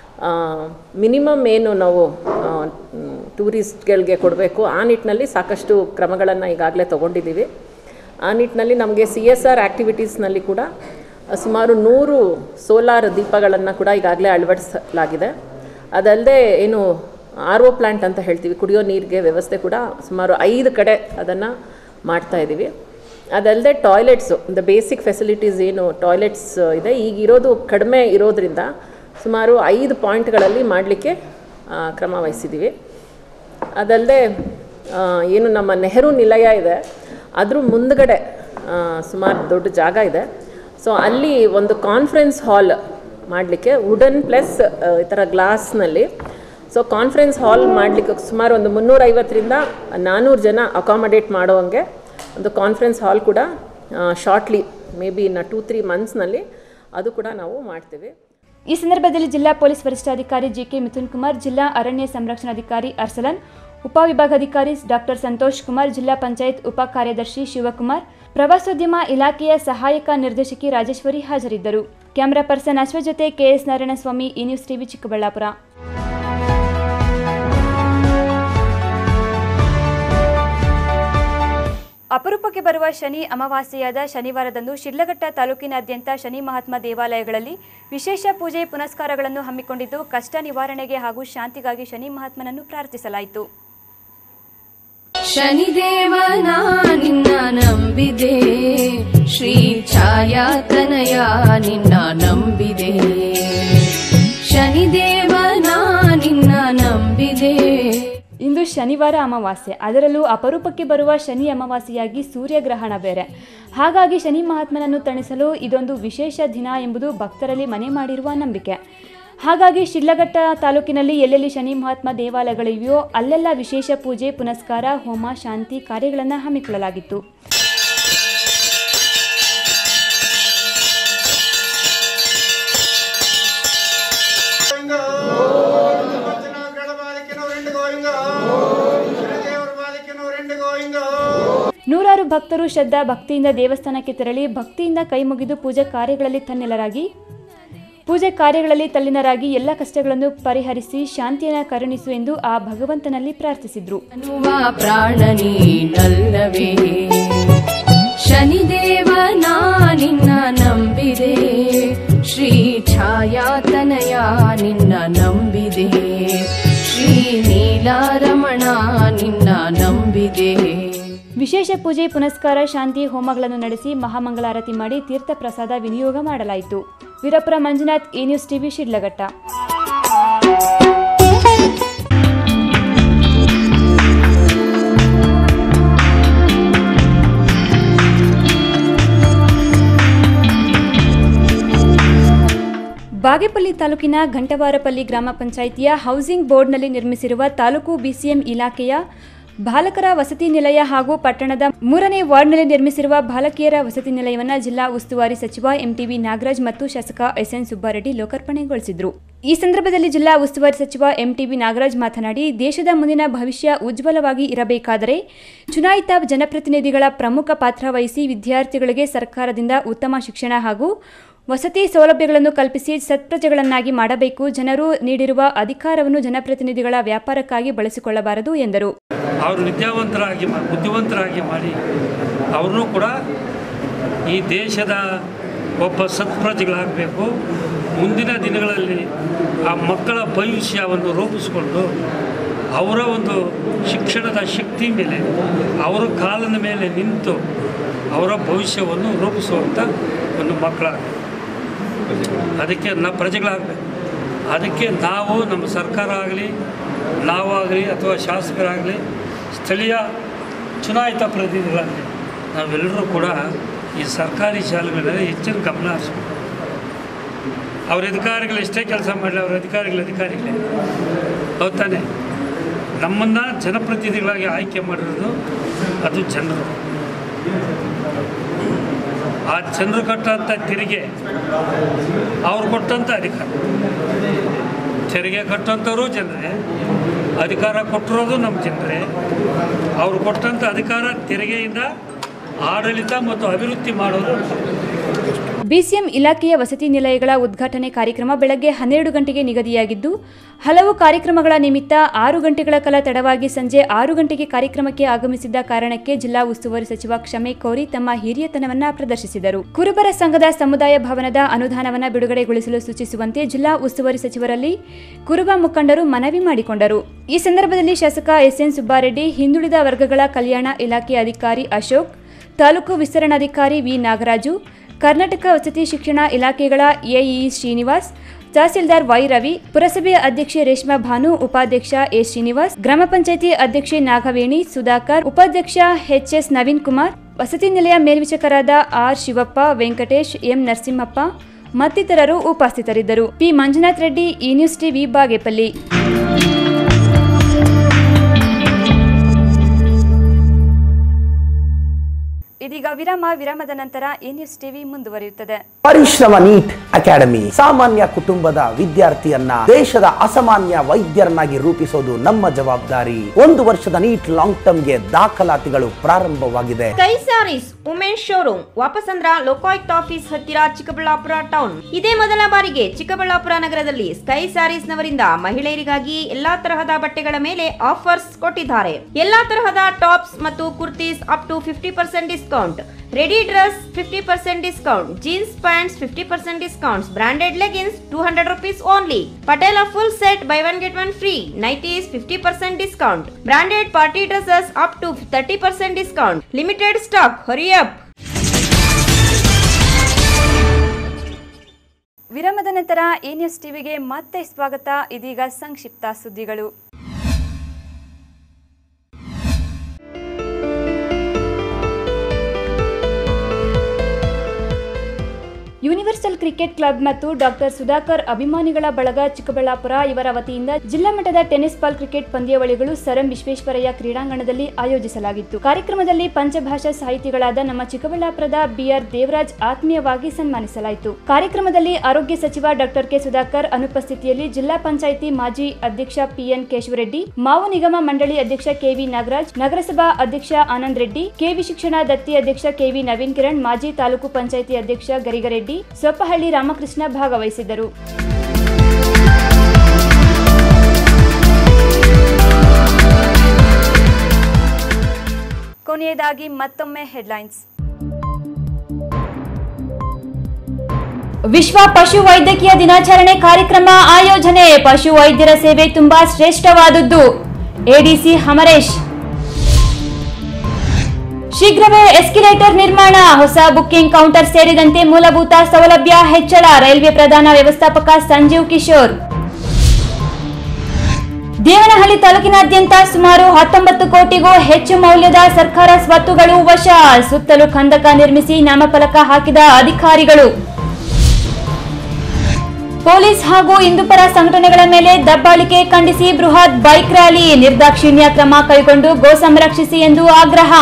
ಮಿನಿಮಮ್ ಏನು ನಾವು ಟೂರಿಸ್ಟ್ಗಳಿಗೆ ಕೊಡಬೇಕು ಆ ನಿಟ್ಟಿನಲ್ಲಿ ಸಾಕಷ್ಟು ಕ್ರಮಗಳನ್ನು ಈಗಾಗಲೇ ತೊಗೊಂಡಿದ್ದೀವಿ ಆ ನಿಟ್ಟಿನಲ್ಲಿ ನಮಗೆ ಸಿ ಎಸ್ ಆರ್ ಆ್ಯಕ್ಟಿವಿಟೀಸ್ನಲ್ಲಿ ಕೂಡ ಸುಮಾರು ನೂರು ಸೋಲಾರ್ ದೀಪಗಳನ್ನು ಕೂಡ ಈಗಾಗಲೇ ಅಳವಡಿಸಲಾಗಿದೆ ಅದಲ್ಲದೆ ಏನು ಆರ್ ಒ ಪ್ಲ್ಯಾಂಟ್ ಅಂತ ಹೇಳ್ತೀವಿ ಕುಡಿಯೋ ನೀರಿಗೆ ವ್ಯವಸ್ಥೆ ಕೂಡ ಸುಮಾರು ಐದು ಕಡೆ ಅದನ್ನು ಮಾಡ್ತಾ ಇದ್ದೀವಿ ಅದಲ್ಲದೆ ಟಾಯ್ಲೆಟ್ಸು ದ ಬೇಸಿಕ್ ಫೆಸಿಲಿಟೀಸ್ ಏನು ಟಾಯ್ಲೆಟ್ಸ್ ಇದೆ ಈಗ ಇರೋದು ಕಡಿಮೆ ಇರೋದ್ರಿಂದ ಸುಮಾರು ಐದು ಪಾಯಿಂಟ್ಗಳಲ್ಲಿ ಮಾಡಲಿಕ್ಕೆ ಕ್ರಮ ವಹಿಸಿದ್ದೀವಿ ಅದಲ್ಲದೆ ಏನು ನಮ್ಮ ನೆಹರು ನಿಲಯ ಇದೆ ಅದ್ರ ಮುಂದ್ಗಡೆ ಸುಮಾರು ದೊಡ್ಡ ಜಾಗ ಇದೆ ಸೊ ಅಲ್ಲಿ ಒಂದು ಕಾನ್ಫರೆನ್ಸ್ ಹಾಲ್ ಮಾಡಲಿಕ್ಕೆ ವುಡನ್ ಪ್ಲಸ್ ಈ ಥರ ಗ್ಲಾಸ್ನಲ್ಲಿ ಸೊ ಕಾನ್ಫರೆನ್ಸ್ ಹಾಲ್ ಮಾಡಲಿಕ್ಕೆ ಸುಮಾರು ಒಂದು ಮುನ್ನೂರೈವತ್ತರಿಂದ ನಾನ್ನೂರು ಜನ ಅಕಾಮಡೇಟ್ ಮಾಡೋವಂಗೆ ಒಂದು ಕಾನ್ಫರೆನ್ಸ್ ಹಾಲ್ ಕೂಡ ಶಾರ್ಟ್ಲಿ ಮೇ ಬಿ ಇನ್ನು ಟೂ ತ್ರೀ ಮಂತ್ಸ್ನಲ್ಲಿ ಅದು ಕೂಡ ನಾವು ಮಾಡ್ತೀವಿ ಈ ಸಂದರ್ಭದಲ್ಲಿ ಜಿಲ್ಲಾ ಪೊಲೀಸ್ ವರಿಷ್ಠಾಧಿಕಾರಿ ಜಿಕೆ ಮಿಥುನ್ ಕುಮಾರ್ ಜಿಲ್ಲಾ ಅರಣ್ಯ ಸಂರಕ್ಷಣಾಧಿಕಾರಿ ಅರ್ಸಲನ್ ಉಪವಿಭಾಗಾಧಿಕಾರಿ ಡಾಕ್ಟರ್ ಸಂತೋಷ್ ಕುಮಾರ್ ಜಿಲ್ಲಾ ಪಂಚಾಯತ್ ಉಪ ಕಾರ್ಯದರ್ಶಿ ಶಿವಕುಮಾರ್ ಪ್ರವಾಸೋದ್ಯಮ ಇಲಾಖೆಯ ಸಹಾಯಕ ನಿರ್ದೇಶಕಿ ರಾಜೇಶ್ವರಿ ಹಾಜರಿದ್ದರು ಕ್ಯಾಮರಾ ಪರ್ಸನ್ ಅಶ್ವ ಜೊತೆ ಕೆಎಸ್ ನಾರಾಯಣಸ್ವಾಮಿ ಈ ನ್ಯೂಸ್ ಟಿವಿ ಚಿಕ್ಕಬಳ್ಳಾಪುರ ಅಪರೂಪಕ್ಕೆ ಬರುವ ಶನಿ ಅಮಾವಾಸ್ಯೆಯಾದ ಶನಿವಾರದಂದು ಶಿಡ್ಲಘಟ್ಟ ತಾಲೂಕಿನಾದ್ಯಂತ ಶನಿ ಮಹಾತ್ಮ ದೇವಾಲಯಗಳಲ್ಲಿ ವಿಶೇಷ ಪೂಜೆ ಪುನಸ್ಕಾರಗಳನ್ನು ಹಮ್ಮಿಕೊಂಡಿದ್ದು ಕಷ್ಟ ನಿವಾರಣೆಗೆ ಹಾಗೂ ಶಾಂತಿಗಾಗಿ ಶನಿ ಮಹಾತ್ಮನನ್ನು ಪ್ರಾರ್ಥಿಸಲಾಯಿತು ಶನಿದೇವನ ನಿನ್ನ ನಂಬಿದೆ ಶ್ರೀ ಛಾಯಾತನಯ ನಿನ್ನ ನಂಬಿದೆ ಶನಿದೇವನ ನಿನ್ನ ನಂಬಿದೆ ಇಂದು ಶನಿವಾರ ಅಮಾವಾಸ್ಯೆ ಅದರಲ್ಲೂ ಅಪರೂಪಕ್ಕೆ ಬರುವ ಶನಿ ಅಮಾವಾಸ್ಯೆಯಾಗಿ ಸೂರ್ಯಗ್ರಹಣ ಬೇರೆ ಹಾಗಾಗಿ ಶನಿ ಮಹಾತ್ಮನನ್ನು ತಣಿಸಲು ಇದೊಂದು ವಿಶೇಷ ದಿನ ಎಂಬುದು ಭಕ್ತರಲ್ಲಿ ಮನೆ ಮಾಡಿರುವ ನಂಬಿಕೆ ಹಾಗಾಗಿ ಶಿಡ್ಲಘಟ್ಟ ತಾಲೂಕಿನಲ್ಲಿ ಎಲ್ಲೆಲ್ಲಿ ಶನಿ ಮಹಾತ್ಮ ದೇವಾಲಯಗಳಿವೆಯೋ ಅಲ್ಲೆಲ್ಲ ವಿಶೇಷ ಪೂಜೆ ಪುನಸ್ಕಾರ ಹೋಮ ಶಾಂತಿ ಕಾರ್ಯಗಳನ್ನು ಹಮ್ಮಿಕೊಳ್ಳಲಾಗಿತ್ತು ನೂರಾರು ಭಕ್ತರು ಶ್ರದ್ಧಾ ಭಕ್ತಿಯಿಂದ ದೇವಸ್ಥಾನಕ್ಕೆ ತೆರಳಿ ಭಕ್ತಿಯಿಂದ ಕೈಮುಗಿದು ಪೂಜೆ ಕಾರ್ಯಗಳಲ್ಲಿ ತನ್ನೆಲ್ಲರಾಗಿ ಪೂಜೆ ಕಾರ್ಯಗಳಲ್ಲಿ ತಲ್ಲಿನರಾಗಿ ಎಲ್ಲ ಕಷ್ಟಗಳನ್ನು ಪರಿಹರಿಸಿ ಶಾಂತಿಯನ್ನು ಕರುಣಿಸು ಎಂದು ಆ ಭಗವಂತನಲ್ಲಿ ಪ್ರಾರ್ಥಿಸಿದ್ರು ಅನ್ನುವ ಪ್ರಾಣ ನೀನಲ್ಲವೇ ಶನಿದೇವನ ನಿನ್ನ ನಂಬಿದೆ ಶ್ರೀ ಛಾಯಾತನಯ ನಿನ್ನ ನಂಬಿದೆ ಶ್ರೀ ನೀಲಾರಮಣ ನಿನ್ನ ನಂಬಿದೆ ವಿಶೇಷ ಪೂಜೆ ಪುನಸ್ಕಾರ ಶಾಂತಿ ಹೋಮಗಳನ್ನು ನಡೆಸಿ ಮಹಾಮಂಗಳಾರತಿ ಮಾಡಿ ತೀರ್ಥ ಪ್ರಸಾದ ವಿನಿಯೋಗ ಮಾಡಲಾಯಿತು Veerapura Manjunath A news TV Shidlaghatta Bagepalli ತಾಲೂಕಿನ ಘಂಟವಾರಪಲ್ಲಿ ಗ್ರಾಮ ಪಂಚಾಯಿತಿಯ ಹೌಸಿಂಗ್ ಬೋರ್ಡ್ನಲ್ಲಿ ನಿರ್ಮಿಸಿರುವ ತಾಲೂಕು ಬಿಸಿಎಂ ಇಲಾಖೆಯ ಬಾಲಕರ ವಸತಿ ನಿಲಯ ಹಾಗೂ ಪಟ್ಟಣದ ಮೂರನೇ ವಾರ್ಡ್ನಲ್ಲಿ ನಿರ್ಮಿಸಿರುವ ಬಾಲಕಿಯರ ವಸತಿ ನಿಲಯವನ್ನು ಜಿಲ್ಲಾ ಉಸ್ತುವಾರಿ ಸಚಿವ ಎಂಟಿಬಿ ನಾಗರಾಜ್ ಮತ್ತು ಶಾಸಕ ಎಸ್ಎನ್ ಸುಬ್ಬಾರೆಡ್ಡಿ ಲೋಕಾರ್ಪಣೆಗೊಳಿಸಿದರು ಈ ಸಂದರ್ಭದಲ್ಲಿ ಜಿಲ್ಲಾ ಉಸ್ತುವಾರಿ ಸಚಿವ ಎಂಟಿಬಿ ನಾಗರಾಜ್ ಮಾತನಾಡಿ ದೇಶದ ಮುಂದಿನ ಭವಿಷ್ಯ ಉಜ್ವಲವಾಗಿ ಇರಬೇಕಾದರೆ ಚುನಾಯಿತ ಜನಪ್ರತಿನಿಧಿಗಳ ಪ್ರಮುಖ ಪಾತ್ರ ವಹಿಸಿ ವಿದ್ಯಾರ್ಥಿಗಳಿಗೆ ಸರ್ಕಾರದಿಂದ ಉತ್ತಮ ಶಿಕ್ಷಣ ಹಾಗೂ ವಸತಿ ಸೌಲಭ್ಯಗಳನ್ನು ಕಲ್ಪಿಸಿ ಸತ್ಪ್ರಜೆಗಳನ್ನಾಗಿ ಮಾಡಬೇಕು ಜನರು ನೀಡಿರುವ ಅಧಿಕಾರವನ್ನು ಜನಪ್ರತಿನಿಧಿಗಳ ವ್ಯಾಪಾರಕ್ಕಾಗಿ ಬಳಸಿಕೊಳ್ಳಬಾರದು ಎಂದರು ಅವರು ವಿದ್ಯಾವಂತರಾಗಿ ಮಾ- ಬುದ್ಧಿವಂತರಾಗಿ ಮಾಡಿ ಅವ್ರನ್ನೂ ಕೂಡ ಈ ದೇಶದ ಒಬ್ಬ ಸತ್ಪ್ರಜೆಗಳಾಗಬೇಕು ಮುಂದಿನ ದಿನಗಳಲ್ಲಿ ಆ ಮಕ್ಕಳ ಭವಿಷ್ಯವನ್ನು ರೂಪಿಸಿಕೊಂಡು ಅವರ ಒಂದು ಶಿಕ್ಷಣದ ಶಕ್ತಿ ಮೇಲೆ ಅವರ ಕಾಲಿನ ಮೇಲೆ ನಿಂತು ಅವರ ಭವಿಷ್ಯವನ್ನು ರೂಪಿಸುವಂಥ ಒಂದು ಮಕ್ಕಳಾಗಬೇಕು ಅದಕ್ಕೆ ನ ಪ್ರಜೆಗಳಾಗಬೇಕು ಅದಕ್ಕೆ ನಾವು ನಮ್ಮ ಸರ್ಕಾರ ಆಗಲಿ ನಾವಾಗಲಿ ಅಥವಾ ಶಾಸಕರಾಗಲಿ ಸ್ಥಳೀಯ ಚುನಾಯಿತ ಪ್ರತಿನಿಧಿಗಳಾಗಲಿ ನಾವೆಲ್ಲರೂ ಕೂಡ ಈ ಸರ್ಕಾರಿ ಶಾಲೆಗಳಲ್ಲಿ ಹೆಚ್ಚಿನ ಗಮನ ಹರಿಸ್ಬೇಕು ಅವ್ರ ಅಧಿಕಾರಿಗಳು ಎಷ್ಟೇ ಕೆಲಸ ಮಾಡಲಿ ಅವ್ರ ಅಧಿಕಾರಿಗಳ ಅಧಿಕಾರಿಗಳೇ ಹೌದ್ ತಾನೆ ನಮ್ಮನ್ನು ಜನಪ್ರತಿನಿಧಿಗಳಾಗಿ ಆಯ್ಕೆ ಮಾಡಿರೋದು ಅದು ಜನರು ಆ ಜನರು ಕೊಟ್ಟಂಥ ತೆರಿಗೆ ಅವ್ರು ಕೊಟ್ಟಂಥ ಅಧಿಕಾರ ತೆರಿಗೆ ಕಟ್ಟಂಥವ್ರು ಜನರೇ ಅಧಿಕಾರ ಕೊಟ್ಟಿರೋದು ನಮ್ಮ ಜನರೇ ಅವ್ರು ಕೊಟ್ಟಂಥ ಅಧಿಕಾರ ತೆರಿಗೆಯಿಂದ ಆಡಳಿತ ಮತ್ತು ಅಭಿವೃದ್ಧಿ ಮಾಡೋದು ಬಿಸಿಎಂ ಇಲಾಖೆಯ ವಸತಿ ನಿಲಯಗಳ ಉದ್ಘಾಟನೆ ಕಾರ್ಯಕ್ರಮ ಬೆಳಗ್ಗೆ ಹನ್ನೆರಡು ಗಂಟೆಗೆ ನಿಗದಿಯಾಗಿದ್ದು ಹಲವು ಕಾರ್ಯಕ್ರಮಗಳ ನಿಮಿತ್ತ ಆರು ಗಂಟೆಗಳ ಕಾಲ ತಡವಾಗಿ ಸಂಜೆ ಆರು ಗಂಟೆಗೆ ಕಾರ್ಯಕ್ರಮಕ್ಕೆ ಆಗಮಿಸಿದ್ದ ಕಾರಣಕ್ಕೆ ಜಿಲ್ಲಾ ಉಸ್ತುವಾರಿ ಸಚಿವ ಕ್ಷಮೆ ಕೋರಿ ತಮ್ಮ ಹಿರಿಯತನವನ್ನ ಪ್ರದರ್ಶಿಸಿದರು ಕುರುಬರ ಸಂಘದ ಸಮುದಾಯ ಭವನದ ಅನುದಾನವನ್ನು ಬಿಡುಗಡೆಗೊಳಿಸಲು ಸೂಚಿಸುವಂತೆ ಜಿಲ್ಲಾ ಉಸ್ತುವಾರಿ ಸಚಿವರಲ್ಲಿ ಕುರುಬ ಮುಖಂಡರು ಮನವಿ ಮಾಡಿಕೊಂಡರು ಈ ಸಂದರ್ಭದಲ್ಲಿ ಶಾಸಕ ಎಸ್ಎನ್ ಸುಬ್ಬಾರೆಡ್ಡಿ ಹಿಂದುಳಿದ ವರ್ಗಗಳ ಕಲ್ಯಾಣ ಇಲಾಖೆ ಅಧಿಕಾರಿ ಅಶೋಕ್ ತಾಲೂಕು ವಿಸ್ತರಣಾಧಿಕಾರಿ ವಿ ನಾಗರಾಜು ಕರ್ನಾಟಕ ವಸತಿ ಶಿಕ್ಷಣ ಇಲಾಖೆಗಳ ಎಇಇ ಶ್ರೀನಿವಾಸ್ ತಹಸೀಲ್ದಾರ್ ವೈ ರವಿ ಪುರಸಭೆಯ ಅಧ್ಯಕ್ಷೆ ರೇಷ್ಮಾ ಭಾನು ಉಪಾಧ್ಯಕ್ಷ ಎ ಶ್ರೀನಿವಾಸ್ ಗ್ರಾಮ ಪಂಚಾಯಿತಿ ಅಧ್ಯಕ್ಷೆ ನಾಗವೇಣಿ ಸುಧಾಕರ್ ಉಪಾಧ್ಯಕ್ಷ ಎಚ್ಎಸ್ ನವೀನ್ ಕುಮಾರ್ ವಸತಿ ನಿಲಯ ಮೇಲ್ವಿಚಾರಕರಾದ ಆರ್ ಶಿವಪ್ಪ ವೆಂಕಟೇಶ್ ಎಂ ನರಸಿಂಹಪ್ಪ ಮತ್ತಿತರರು ಉಪಸ್ಥಿತರಿದ್ದರು ಪಿ ಮಂಜುನಾಥ್ ರೆಡ್ಡಿ ಈ ನ್ಯೂಸ್ ಟಿವಿ ಬಾಗೇಪಲ್ಲಿ ಇದೀಗ ವಿರಾಮ ವಿರಾಮದ ನಂತರ ಎ ನ್ಯೂಸ್ ಟಿವಿ ಮುಂದುವರಿಯುತ್ತದೆ ಪರಿಶ್ರಮ ನೀಟ್ ಅಕಾಡೆಮಿ ಸಾಮಾನ್ಯ ಕುಟುಂಬದ ವಿದ್ಯಾರ್ಥಿಯನ್ನ ದೇಶದ ಅಸಾಮಾನ್ಯ ವೈದ್ಯರನ್ನಾಗಿ ರೂಪಿಸೋದು ನಮ್ಮ ಜವಾಬ್ದಾರಿ ಒಂದು ವರ್ಷದ ನೀಟ್ ಲಾಂಗ್ ಟರ್ಮ್ಗೆ ದಾಖಲಾತಿಗಳು ಪ್ರಾರಂಭವಾಗಿದೆ sky sarees Umesh showroom Vapasandra Lokayukta office ಹತ್ತಿರ ಚಿಕ್ಕಬಳ್ಳಾಪುರ ಟೌನ್ ಇದೇ ಮೊದಲ ಬಾರಿಗೆ ಚಿಕ್ಕಬಳ್ಳಾಪುರ ನಗರದಲ್ಲಿ ಸ್ಕೈ ಸ್ಯಾರೀಸ್ ನವರಿಂದ ಮಹಿಳೆಯರಿಗಾಗಿ ಎಲ್ಲಾ ತರಹದ ಬಟ್ಟೆಗಳ ಮೇಲೆ ಆಫರ್ಸ್ ಕೊಟ್ಟಿದ್ದಾರೆ ಎಲ್ಲಾ ತರಹದ ಟಾಪ್ಸ್ ಮತ್ತು kurtis up to fifty percent discount ready dress fifty percent discount jeans pants fifty percent discounts branded leggings two hundred rupees only Patiala full set buy one get one free nighties fifty percent discount branded party dresses up to thirty percent discount limited stock hurry up ವಿರಾಮದ ನಂತರ A news ಟಿವಿಗೆ ಮತ್ತೆ ಸ್ವಾಗತ ಇದೀಗ ಸಂಕ್ಷಿಪ್ತ ಸುದ್ದಿಗಳು universal cricket club ಮತ್ತು doctor Sudhakar ಅಭಿಮಾನಿಗಳ ಬಳಗ ಚಿಕ್ಕಬಳ್ಳಾಪುರ ಇವರ ವತಿಯಿಂದ ಜಿಲ್ಲಾ ಮಟ್ಟದ ಟೆನ್ನಿಸ್ ಬಾಲ್ ಕ್ರಿಕೆಟ್ ಪಂದ್ಯಾವಳಿಗಳು ಸರ್ ಎಂ ವಿಶ್ವೇಶ್ವರಯ್ಯ ಕ್ರೀಡಾಂಗಣದಲ್ಲಿ ಆಯೋಜಿಸಲಾಗಿತ್ತು ಕಾರ್ಯಕ್ರಮದಲ್ಲಿ ಪಂಚಭಾಷಾ ಸಾಹಿತಿಗಳಾದ ನಮ್ಮ ಚಿಕ್ಕಬಳ್ಳಾಪುರದ ಬಿಆರ್ ದೇವರಾಜ್ ಆತ್ಮೀಯವಾಗಿ ಸನ್ಮಾನಿಸಲಾಯಿತು ಕಾರ್ಯಕ್ರಮದಲ್ಲಿ ಆರೋಗ್ಯ ಸಚಿವ ಡಾಕ್ಟರ್ ಕೆ ಸುಧಾಕರ್ ಅನುಪಸ್ಥಿತಿಯಲ್ಲಿ ಜಿಲ್ಲಾ ಪಂಚಾಯಿತಿ ಮಾಜಿ ಅಧ್ಯಕ್ಷ ಪಿಎನ್ ಕೇಶವರೆಡ್ಡಿ ಮಾವು ನಿಗಮ ಮಂಡಳಿ ಅಧ್ಯಕ್ಷ ಕೆವಿ ನಾಗರಾಜ್ ನಗರಸಭಾ ಅಧ್ಯಕ್ಷ ಆನಂದ್ ರೆಡ್ಡಿ ಕೆವಿ ಶಿಕ್ಷಣ ದತ್ತಿ ಅಧ್ಯಕ್ಷ ಕೆವಿ ನವೀನ್ ಕಿರಣ್ ಮಾಜಿ ತಾಲೂಕು ಪಂಚಾಯಿತಿ ಅಧ್ಯಕ್ಷ ಗರಿಗರೆಡ್ಡಿ ಸೊಪ್ಪಹಳ್ಳಿ ರಾಮಕೃಷ್ಣ ಭಾಗವಹಿಸಿದ್ದರು ಕೊನೆಯದಾಗಿ ಮತ್ತೊಮ್ಮೆ ಹೆಡ್ಲೈನ್ಸ್ ವಿಶ್ವ ಪಶು ವೈದ್ಯಕೀಯ ದಿನಾಚರಣೆ ಕಾರ್ಯಕ್ರಮ ಆಯೋಜನೆ ಪಶು ವೈದ್ಯರ ಸೇವೆ ತುಂಬಾ ಶ್ರೇಷ್ಠವಾದದ್ದು ಎಡಿಸಿ ಹಮರೇಶ್ ಶೀಘ್ರವೇ ಎಸ್ಕಿಲೇಟರ್ ನಿರ್ಮಾಣ ಹೊಸ ಬುಕ್ಕಿಂಗ್ ಕೌಂಟರ್ ಸೇರಿದಂತೆ ಮೂಲಭೂತ ಸೌಲಭ್ಯ ಹೆಚ್ಚಳ ರೈಲ್ವೆ ಪ್ರಧಾನ ವ್ಯವಸ್ಥಾಪಕ ಸಂಜೀವ್ ಕಿಶೋರ್ ದೇವನಹಳ್ಳಿ ತಾಲೂಕಿನಾದ್ಯಂತ ಸುಮಾರು ಹತ್ತೊಂಬತ್ತು ಕೋಟಿಗೂ ಹೆಚ್ಚು ಮೌಲ್ಯದ ಸರ್ಕಾರ ಸ್ವತ್ತುಗಳು ವಶ ಸುತ್ತಲೂ ಖಂದಕ ನಿರ್ಮಿಸಿ ನಾಮಫಲಕ ಹಾಕಿದ ಅಧಿಕಾರಿಗಳು ಪೊಲೀಸ್ ಹಾಗೂ ಹಿಂದೂಪರ ಸಂಘಟನೆಗಳ ಮೇಲೆ ದಬ್ಬಾಳಿಕೆ ಖಂಡಿಸಿ ಬೃಹತ್ ಬೈಕ್ ರ್ಯಾಲಿ ನಿರ್ದಾಕ್ಷಿಣ್ಯ ಕ್ರಮ ಕೈಗೊಂಡು ಗೋ ಸಂರಕ್ಷಿಸಿ ಎಂದು ಆಗ್ರಹ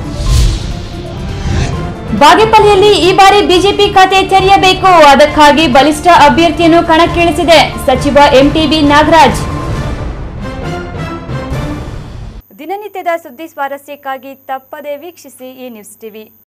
ಬಾಗೇಪಲ್ಲಿಯಲ್ಲಿ ಈ ಬಾರಿ ಬಿಜೆಪಿ ಖಾತೆ ತೆರೆಯಬೇಕು ಅದಕ್ಕಾಗಿ ಬಲಿಷ್ಠ ಅಭ್ಯರ್ಥಿಯನ್ನು ಕಣಕ್ಕಿಳಿಸಿದೆ ಸಚಿವ ಎಂಟಿಬಿ ನಾಗರಾಜ್ ದಿನನಿತ್ಯದ ಸುದ್ದಿ ಸ್ವಾರಸ್ಯಕ್ಕಾಗಿ ತಪ್ಪದೇ ವೀಕ್ಷಿಸಿ ಈ ನ್ಯೂಸ್ ಟಿವಿ